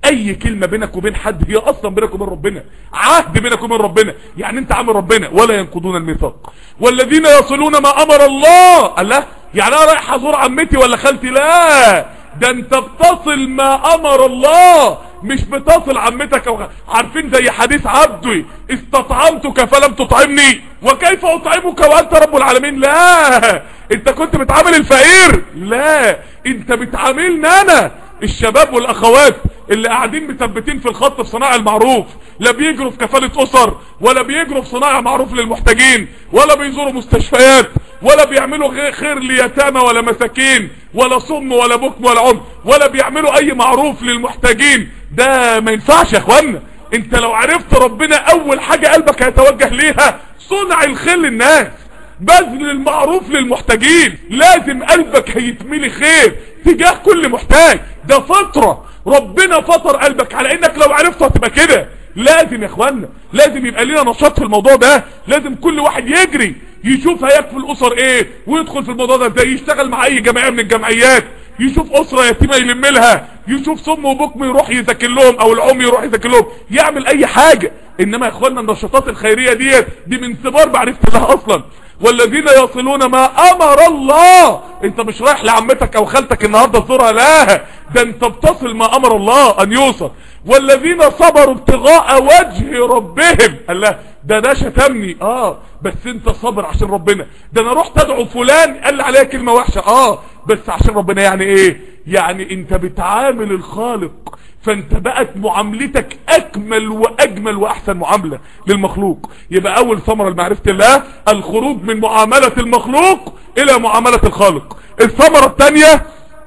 اي كلمة بينك وبين حد هي اصلا بينك وبين ربنا عهد بينك وبين ربنا يعني انت عامل ربنا ولا ينقضون الميثاق والذين يصلون ما امر الله الله يعني انا رايح ازور عمتي ولا خالتي لا ده انت بتصل ما امر الله مش بتصل عمتك او عارفين زي حديث عبدي استطعمتك فلم تطعمني وكيف اطعمك وانت رب العالمين لا انت كنت بتعامل الفقير لا انت بتعاملني انا الشباب والاخوات اللي قاعدين مثبتين في الخط في صناعة المعروف لا بيجروا في كفالة اسر ولا بيجروا في صناعة معروف للمحتاجين ولا بيزوروا مستشفيات ولا بيعملوا خير ليتامى ولا مساكين ولا صم ولا بكم ولا عم ولا بيعملوا اي معروف للمحتاجين ده ما ينفعش يا اخوانا انت لو عرفت ربنا اول حاجة قلبك هيتوجه ليها صنع الخير للناس بذل المعروف للمحتاجين لازم قلبك هيتملي خير تجاه كل محتاج ده فطرة ربنا فطر قلبك على انك لو عرفته هتبقى كده لازم يا اخوانا لازم يبقى لنا نشاط في الموضوع ده لازم كل واحد يجري يشوف هيكفي الاسر ايه ويدخل في الموضوع ده ازاي يشتغل مع اي جمعيه من الجمعيات يشوف اسره يتيمه يلم لها يشوف صم وبكم يروح يذاكر لهم او العمي يروح يذاكر لهم يعمل اي حاجه انما يا اخوانا النشاطات الخيريه ديت دي من ثمار معرفه الله اصلا والذين يصلون ما امر الله انت مش رايح لعمتك او خالتك النهارده تزورها لا ده انت بتصل ما امر الله ان يوصل والذين صبروا ابتغاء وجه ربهم الله ده ده شتمني اه بس انت صابر عشان ربنا ده انا رحت ادعو فلان قال لي عليها كلمه وحشه اه بس عشان ربنا يعني ايه يعني انت بتعامل الخالق فانت بقت معاملتك اكمل واجمل واحسن معاملة للمخلوق يبقى اول ثمرة لمعرفة الله الخروج من معاملة المخلوق الى معاملة الخالق الثمرة الثانية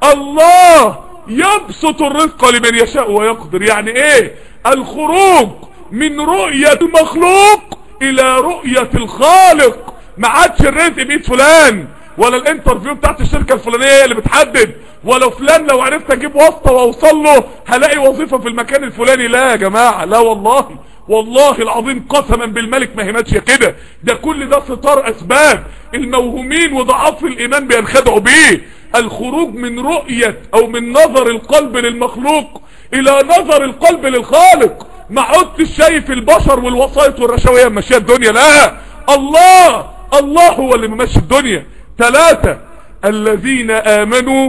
الله يبسط الرزق لمن يشاء ويقدر يعني ايه الخروج من رؤية المخلوق الى رؤية الخالق ما عادش الرزق بيد فلان ولا الانترفيو بتاعت الشركة الفلانية اللي بتحدد ولو فلان لو عرفت اجيب واسطة واوصل له هلاقي وظيفة في المكان الفلاني لا يا جماعة لا والله والله العظيم قسما بالملك ما هي ماشيه كده ده كل ده ستار اسباب الموهومين وضعاف الايمان بينخدعوا بيه الخروج من رؤية او من نظر القلب للمخلوق الى نظر القلب للخالق ما عدتش شايف البشر والوسائط والرشاوية ماشيه الدنيا لا الله الله هو اللي ممشي الدنيا ثلاثة الذين امنوا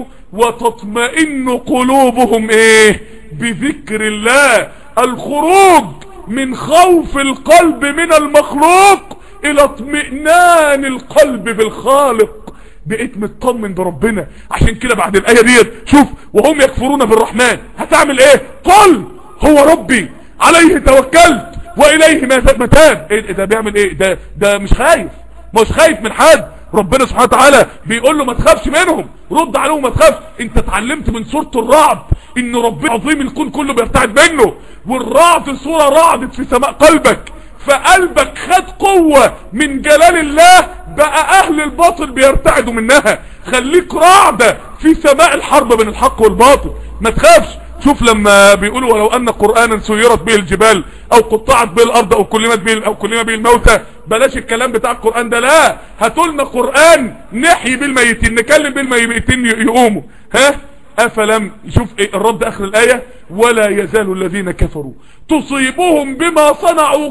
وتطمئن قلوبهم ايه بذكر الله الخروج من خوف القلب من المخلوق الى اطمئنان القلب بالخالق بقيت مطمن بربنا عشان كده بعد الايه ديت شوف وهم يكفرون بالرحمن هتعمل ايه قل هو ربي عليه توكلت واليه متاب ايه ده بيعمل ايه ده ده مش خايف مش خايف من حد ربنا سبحانه وتعالى بيقول له ما تخافش منهم رد عليهم ما تخافش انت اتعلمت من سورة الرعد ان ربنا عظيم الكون كله بيرتعد منه والرعد صورة رعدت في سماء قلبك فقلبك خد قوة من جلال الله بقى اهل الباطل بيرتعدوا منها خليك رعدة في سماء الحرب بين الحق والباطل ما تخافش شوف لما بيقولوا ولو ان قرآنا سيرت به الجبال او قطعت به الارض او كلمت به او كلمة به الموتى بلاش الكلام بتاع القرآن ده لا هاتولنا قرآن نحيي بالميتين نكلم بالميتين يقوموا ها افلم شوف ايه الرد اخر الاية ولا يزال الذين كفروا تصيبهم بما صنعوا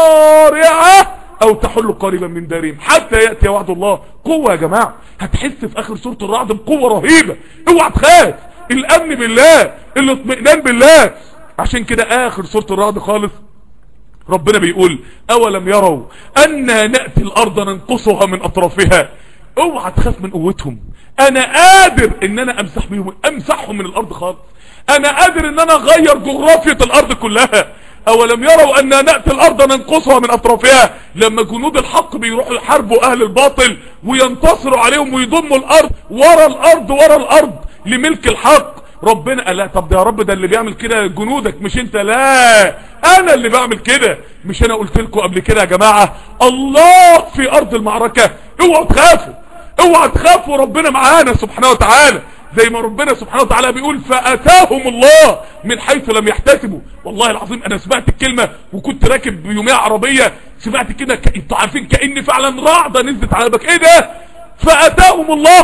قارعة او تحل قريبا من دارهم حتى يأتي وعد الله قوة يا جماعة هتحس في اخر سورة الرعد بقوة رهيبة اوعى تخاف الامن بالله الاطمئنان بالله عشان كده اخر سورة الرعد خالص ربنا بيقول اولم يروا انا نأتي الارض ننقصها من اطرافها اوعى تخاف من قوتهم انا قادر ان انا امسح بيهم امسحهم من الارض خالص انا قادر ان انا اغير جغرافية الارض كلها اولم يروا اننا نأتي الارض ننقصها من اطرافها لما جنود الحق بيروحوا يحاربوا اهل الباطل وينتصروا عليهم ويضموا الارض ورا الارض ورا الارض لملك الحق ربنا قال لا طب ده يا رب ده اللي بيعمل كده جنودك مش انت لا انا اللي بعمل كده مش انا قلت لكم قبل كده يا جماعة الله في ارض المعركة اوعوا تخافوا اوعوا تخافوا ربنا معانا سبحانه وتعالى زي ما ربنا سبحانه وتعالى بيقول فاتاهم الله من حيث لم يحتسبوا والله العظيم انا سمعت الكلمة وكنت راكب يومية عربية سمعت كده ك... انتوا عارفين كأن فعلا رعدة نزلت على بك ايه ده فاتاهم الله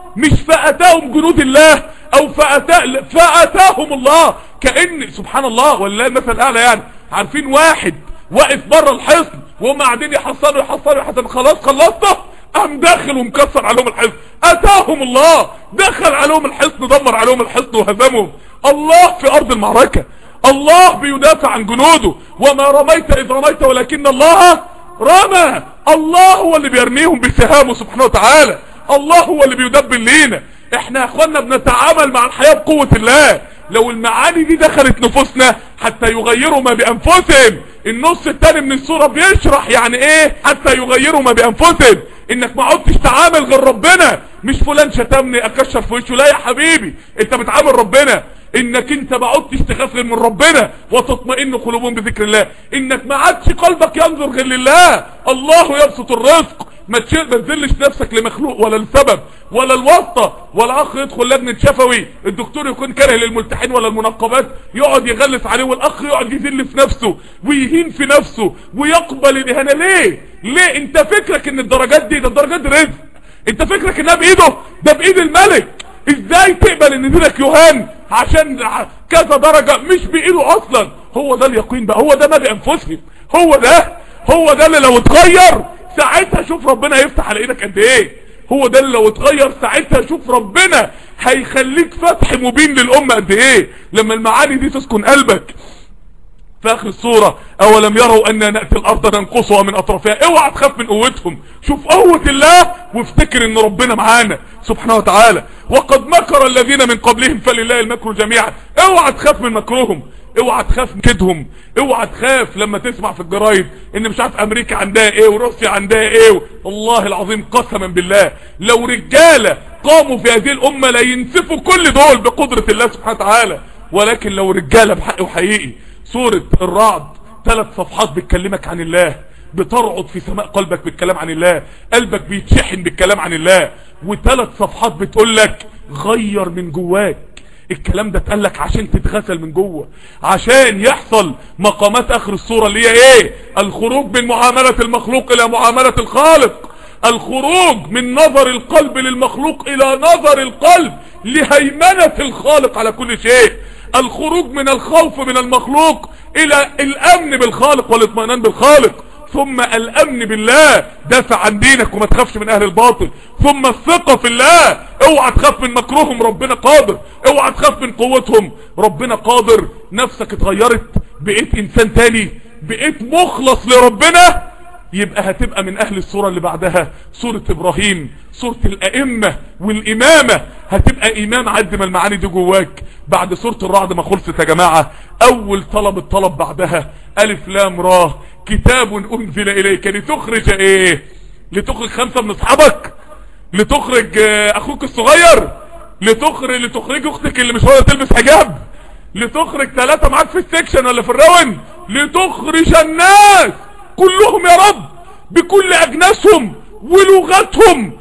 مش فأتاهم جنود الله او فأتا فأتاهم الله كأن سبحان الله ولا المثل الاعلى يعني عارفين واحد واقف بره الحصن وهم قاعدين يحصلوا يحصلوا يحصلوا خلاص خلصت قام داخل ومكسر عليهم الحصن اتاهم الله دخل عليهم الحصن دمر عليهم الحصن وهزمهم الله في ارض المعركة الله بيدافع عن جنوده وما رميت اذ رميت ولكن الله رمى الله هو اللي بيرميهم بسهامه سبحانه وتعالى الله هو اللي بيدبر لينا احنا يا اخوانا بنتعامل مع الحياة بقوة الله لو المعاني دي دخلت نفوسنا حتى يغيروا ما بانفسهم النص التاني من السورة بيشرح يعني ايه حتى يغيروا ما بانفسهم انك ما عدتش تعامل غير ربنا مش فلان شتمني اكشر في وشه لا يا حبيبي انت بتعامل ربنا انك انت ما عدتش تخاف غير من ربنا وتطمئن قلوبهم بذكر الله انك ما عادش قلبك ينظر غير لله الله يبسط الرزق ما تشيل ما تذلش نفسك لمخلوق ولا لسبب ولا الواسطه ولا اخ يدخل لجنه شفوي الدكتور يكون كاره للملتحين ولا المنقبات يقعد يغلس عليه والاخ يقعد يذل في نفسه ويهين في نفسه ويقبل الاهانه ليه ليه انت فكرك ان الدرجات دي ده الدرجات دي رزق انت فكرك انها بايده ده بايد الملك ازاي تقبل ان دينك يهان عشان كذا درجة مش بايده اصلا هو ده اليقين بقى هو ده ما بانفسهم هو ده هو ده اللي لو اتغير ساعتها شوف ربنا يفتح على ايدك قد ايه هو ده اللي لو اتغير ساعتها شوف ربنا هيخليك فتح مبين للامة قد ايه لما المعاني دي تسكن قلبك في اخر الصورة اولم يروا اننا نأتي الارض ننقصها من اطرافها اوعى تخاف من قوتهم شوف قوة الله وافتكر ان ربنا معانا سبحانه وتعالى وقد مكر الذين من قبلهم فلله المكر جميعا اوعى تخاف من مكرهم اوعى تخاف من كدهم اوعى تخاف لما تسمع في الجرايد ان مش عارف امريكا عندها ايه وروسيا عندها ايه والله العظيم قسما بالله لو رجالة قاموا في هذه الامة لا ينسفوا كل دول بقدرة الله سبحانه وتعالى ولكن لو رجالة بحق وحقيقي سورة الرعد ثلاث صفحات بتكلمك عن الله بترعد في سماء قلبك بالكلام عن الله قلبك بيتشحن بالكلام عن الله وثلاث صفحات بتقول لك غير من جواك الكلام ده اتقال لك عشان تتغسل من جوه عشان يحصل مقامات اخر الصورة اللي هي ايه الخروج من معاملة المخلوق الى معاملة الخالق الخروج من نظر القلب للمخلوق الى نظر القلب لهيمنة الخالق على كل شيء الخروج من الخوف من المخلوق الى الامن بالخالق والاطمئنان بالخالق ثم الامن بالله دافع عن دينك وما تخافش من اهل الباطل ثم الثقة في الله اوعى تخاف من مكروهم ربنا قادر اوعى تخاف من قوتهم ربنا قادر نفسك اتغيرت بقيت انسان تاني بقيت مخلص لربنا يبقى هتبقى من اهل الصورة اللي بعدها صورة ابراهيم صورة الائمة والامامة هتبقى امام عد ما المعاني دي جواك بعد صورة الرعد ما خلصت يا جماعة اول طلب الطلب بعدها الف لام راه كتاب انزل اليك لتخرج ايه لتخرج خمسة من اصحابك لتخرج اخوك الصغير لتخرج لتخرج اختك اللي مش راضيه تلبس حجاب لتخرج ثلاثة معاك في السكشن ولا في الراون لتخرج الناس كلهم يا رب بكل اجناسهم ولغتهم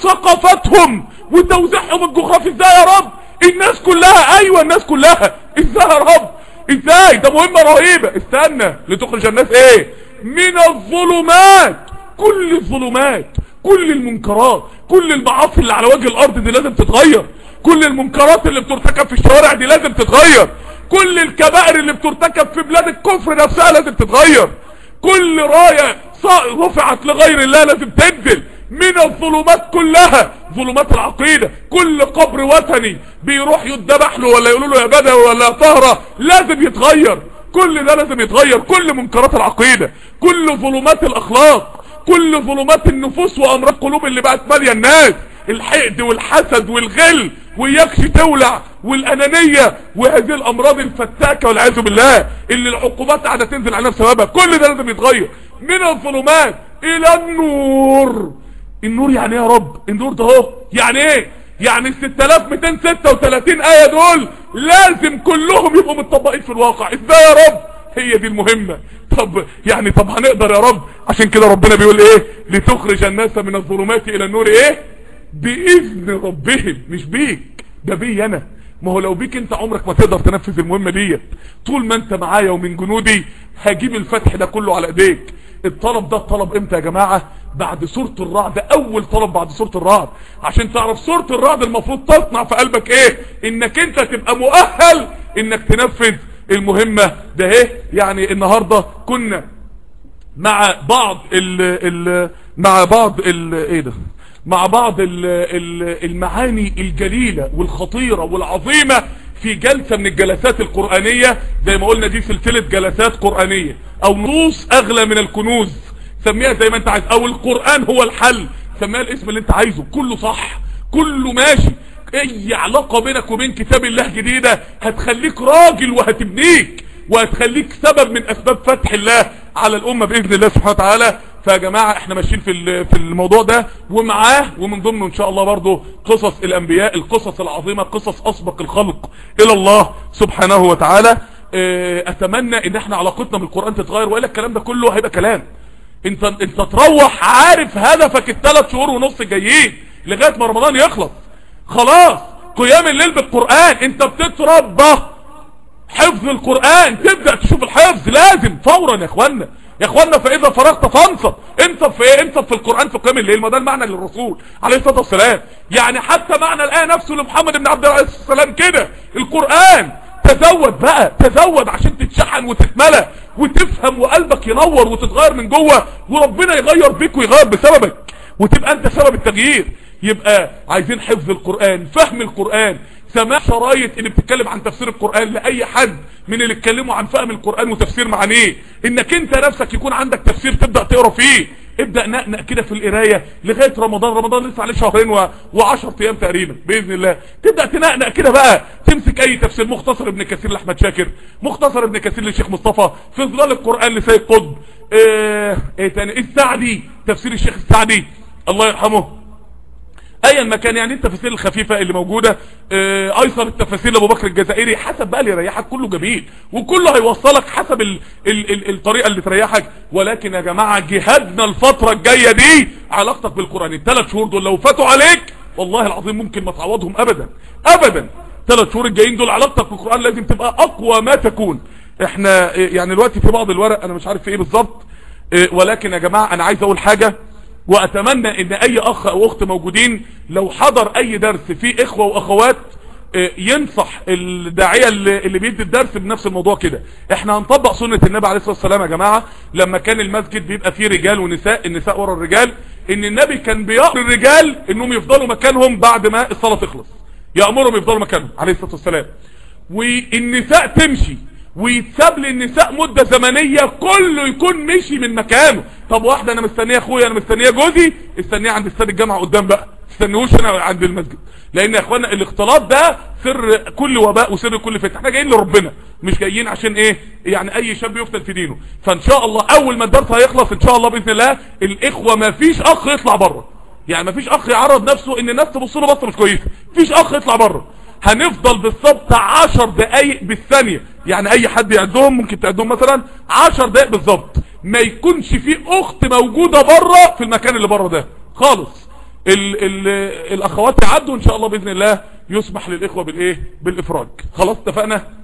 وثقافتهم وتوزيعهم الجغرافي ازاي يا رب الناس كلها ايوه الناس كلها ازاي يا رب ازاي ده مهمة رهيبة استنى لتخرج الناس ايه من الظلمات كل الظلمات كل المنكرات كل المعاصي اللي على وجه الارض دي لازم تتغير كل المنكرات اللي بترتكب في الشوارع دي لازم تتغير كل الكبائر اللي بترتكب في بلاد الكفر نفسها لازم تتغير كل راية رفعت لغير الله لازم تنزل من الظلمات كلها ظلمات العقيدة كل قبر وثني بيروح يتذبح له ولا يقولوا له يا بدوي ولا يا طهرة لازم يتغير كل ده لازم يتغير كل منكرات العقيدة كل ظلمات الاخلاق كل ظلمات النفوس وامراض قلوب اللي بقت ماليه الناس الحقد والحسد والغل ويكش تولع والانانية وهذه الامراض الفتاكة والعياذ بالله اللي العقوبات قاعدة تنزل على نفسها بابها كل ده لازم يتغير من الظلمات الى النور النور يعني ايه يا رب النور ده اهو يعني ايه يعني ال 6236 ايه دول لازم كلهم يبقوا متطبقين في الواقع ازاي يا رب هي دي المهمة طب يعني طب هنقدر يا رب عشان كده ربنا بيقول ايه لتخرج الناس من الظلمات الى النور ايه باذن ربهم مش بيك ده بي انا ما هو لو بيك انت عمرك ما تقدر تنفذ المهمة ديت طول ما انت معايا ومن جنودي هجيب الفتح ده كله على ايديك الطلب ده الطلب امتى يا جماعة بعد سورة الرعد اول طلب بعد سورة الرعد عشان تعرف سورة الرعد المفروض تصنع في قلبك ايه انك انت تبقى مؤهل انك تنفذ المهمة ده ايه يعني النهاردة كنا مع بعض ال ال مع بعض ال ايه ده مع بعض ال ال المعاني الجليلة والخطيرة والعظيمة في جلسة من الجلسات القرآنية زي ما قلنا دي سلسلة جلسات قرآنية او نصوص اغلى من الكنوز سميها زي ما انت عايز او القرآن هو الحل سميها الاسم اللي انت عايزه كله صح كله ماشي اي علاقة بينك وبين كتاب الله جديدة هتخليك راجل وهتبنيك وهتخليك سبب من اسباب فتح الله على الامة باذن الله سبحانه وتعالى فيا جماعة احنا ماشيين في في الموضوع ده ومعاه ومن ضمنه ان شاء الله برضه قصص الانبياء القصص العظيمة قصص اسبق الخلق الى الله سبحانه وتعالى اه اتمنى ان احنا علاقتنا بالقرآن تتغير والا الكلام ده كله هيبقى كلام انت انت تروح عارف هدفك الثلاث شهور ونص الجايين لغايه ما رمضان يخلص خلاص قيام الليل بالقران انت بتتربى حفظ القران تبدا تشوف الحفظ لازم فورا يا اخوانا يا اخوانا فاذا فرغت فانصب انصب في ايه انصب في القران في قيام الليل ما ده المعنى للرسول عليه الصلاه والسلام يعني حتى معنى الايه نفسه لمحمد بن عبد الله عليه السلام كده القران تزود بقى تزود عشان تتشحن وتتملى وتفهم وقلبك ينور وتتغير من جوه وربنا يغير بيك ويغير بسببك وتبقى انت سبب التغيير يبقى عايزين حفظ القرآن فهم القرآن سماع شرايط اللي بتتكلم عن تفسير القرآن لأي حد من اللي اتكلموا عن فهم القرآن وتفسير معانيه انك انت نفسك يكون عندك تفسير تبدأ تقرا فيه ابدأ نقنق كده في القراية لغاية رمضان رمضان لسه عليه شهرين و... وعشر ايام تقريبا بإذن الله تبدأ تنقنق كده بقى تمسك اي تفسير مختصر ابن كثير لأحمد شاكر مختصر ابن كثير للشيخ مصطفى في ظلال القرآن لسيد قطب ايه, ايه تاني السعدي تفسير الشيخ السعدي الله يرحمه ايا ما كان يعني التفاسير الخفيفة اللي موجودة اه ايسر التفاسير لابو بكر الجزائري حسب بقى اللي يريحك كله جميل وكله هيوصلك حسب ال ال ال الطريقة اللي تريحك ولكن يا جماعة جهادنا الفترة الجاية دي علاقتك بالقرآن الثلاث شهور دول لو فاتوا عليك والله العظيم ممكن ما تعوضهم ابدا ابدا ثلاث شهور الجايين دول علاقتك بالقرآن لازم تبقى اقوى ما تكون احنا يعني دلوقتي في بعض الورق انا مش عارف في ايه بالظبط اه ولكن يا جماعة انا عايز اقول حاجة واتمنى ان اي اخ او اخت موجودين لو حضر اي درس فيه اخوة واخوات ينصح الداعية اللي بيدي الدرس بنفس الموضوع كده احنا هنطبق سنة النبي عليه الصلاة والسلام يا جماعة لما كان المسجد بيبقى فيه رجال ونساء النساء ورا الرجال ان النبي كان بيأمر الرجال انهم يفضلوا مكانهم بعد ما الصلاة تخلص يأمرهم يفضلوا مكانهم عليه الصلاة والسلام والنساء تمشي ويتساب للنساء مدة زمنية كله يكون مشي من مكانه طب واحدة انا مستنية اخويا انا مستنية جوزي استنيه عند استاد الجامعة قدام بقى استنيهوش انا عند المسجد لان يا اخوانا الاختلاط ده سر كل وباء وسر كل فتنة احنا جايين لربنا مش جايين عشان ايه يعني اي شاب يفتن في دينه فان شاء الله اول ما الدرس هيخلص ان شاء الله باذن الله الاخوة ما فيش اخ يطلع بره يعني ما فيش اخ يعرض نفسه ان الناس تبص له بصه مش كويسه فيش اخ يطلع بره هنفضل بالظبط 10 دقايق بالثانية يعني اي حد يعدهم ممكن تعدهم مثلا 10 دقايق بالظبط ما يكونش في اخت موجودة بره في المكان اللي بره ده خالص ال ال الاخوات يعدوا ان شاء الله باذن الله يسمح للاخوة بالايه بالافراج خلاص اتفقنا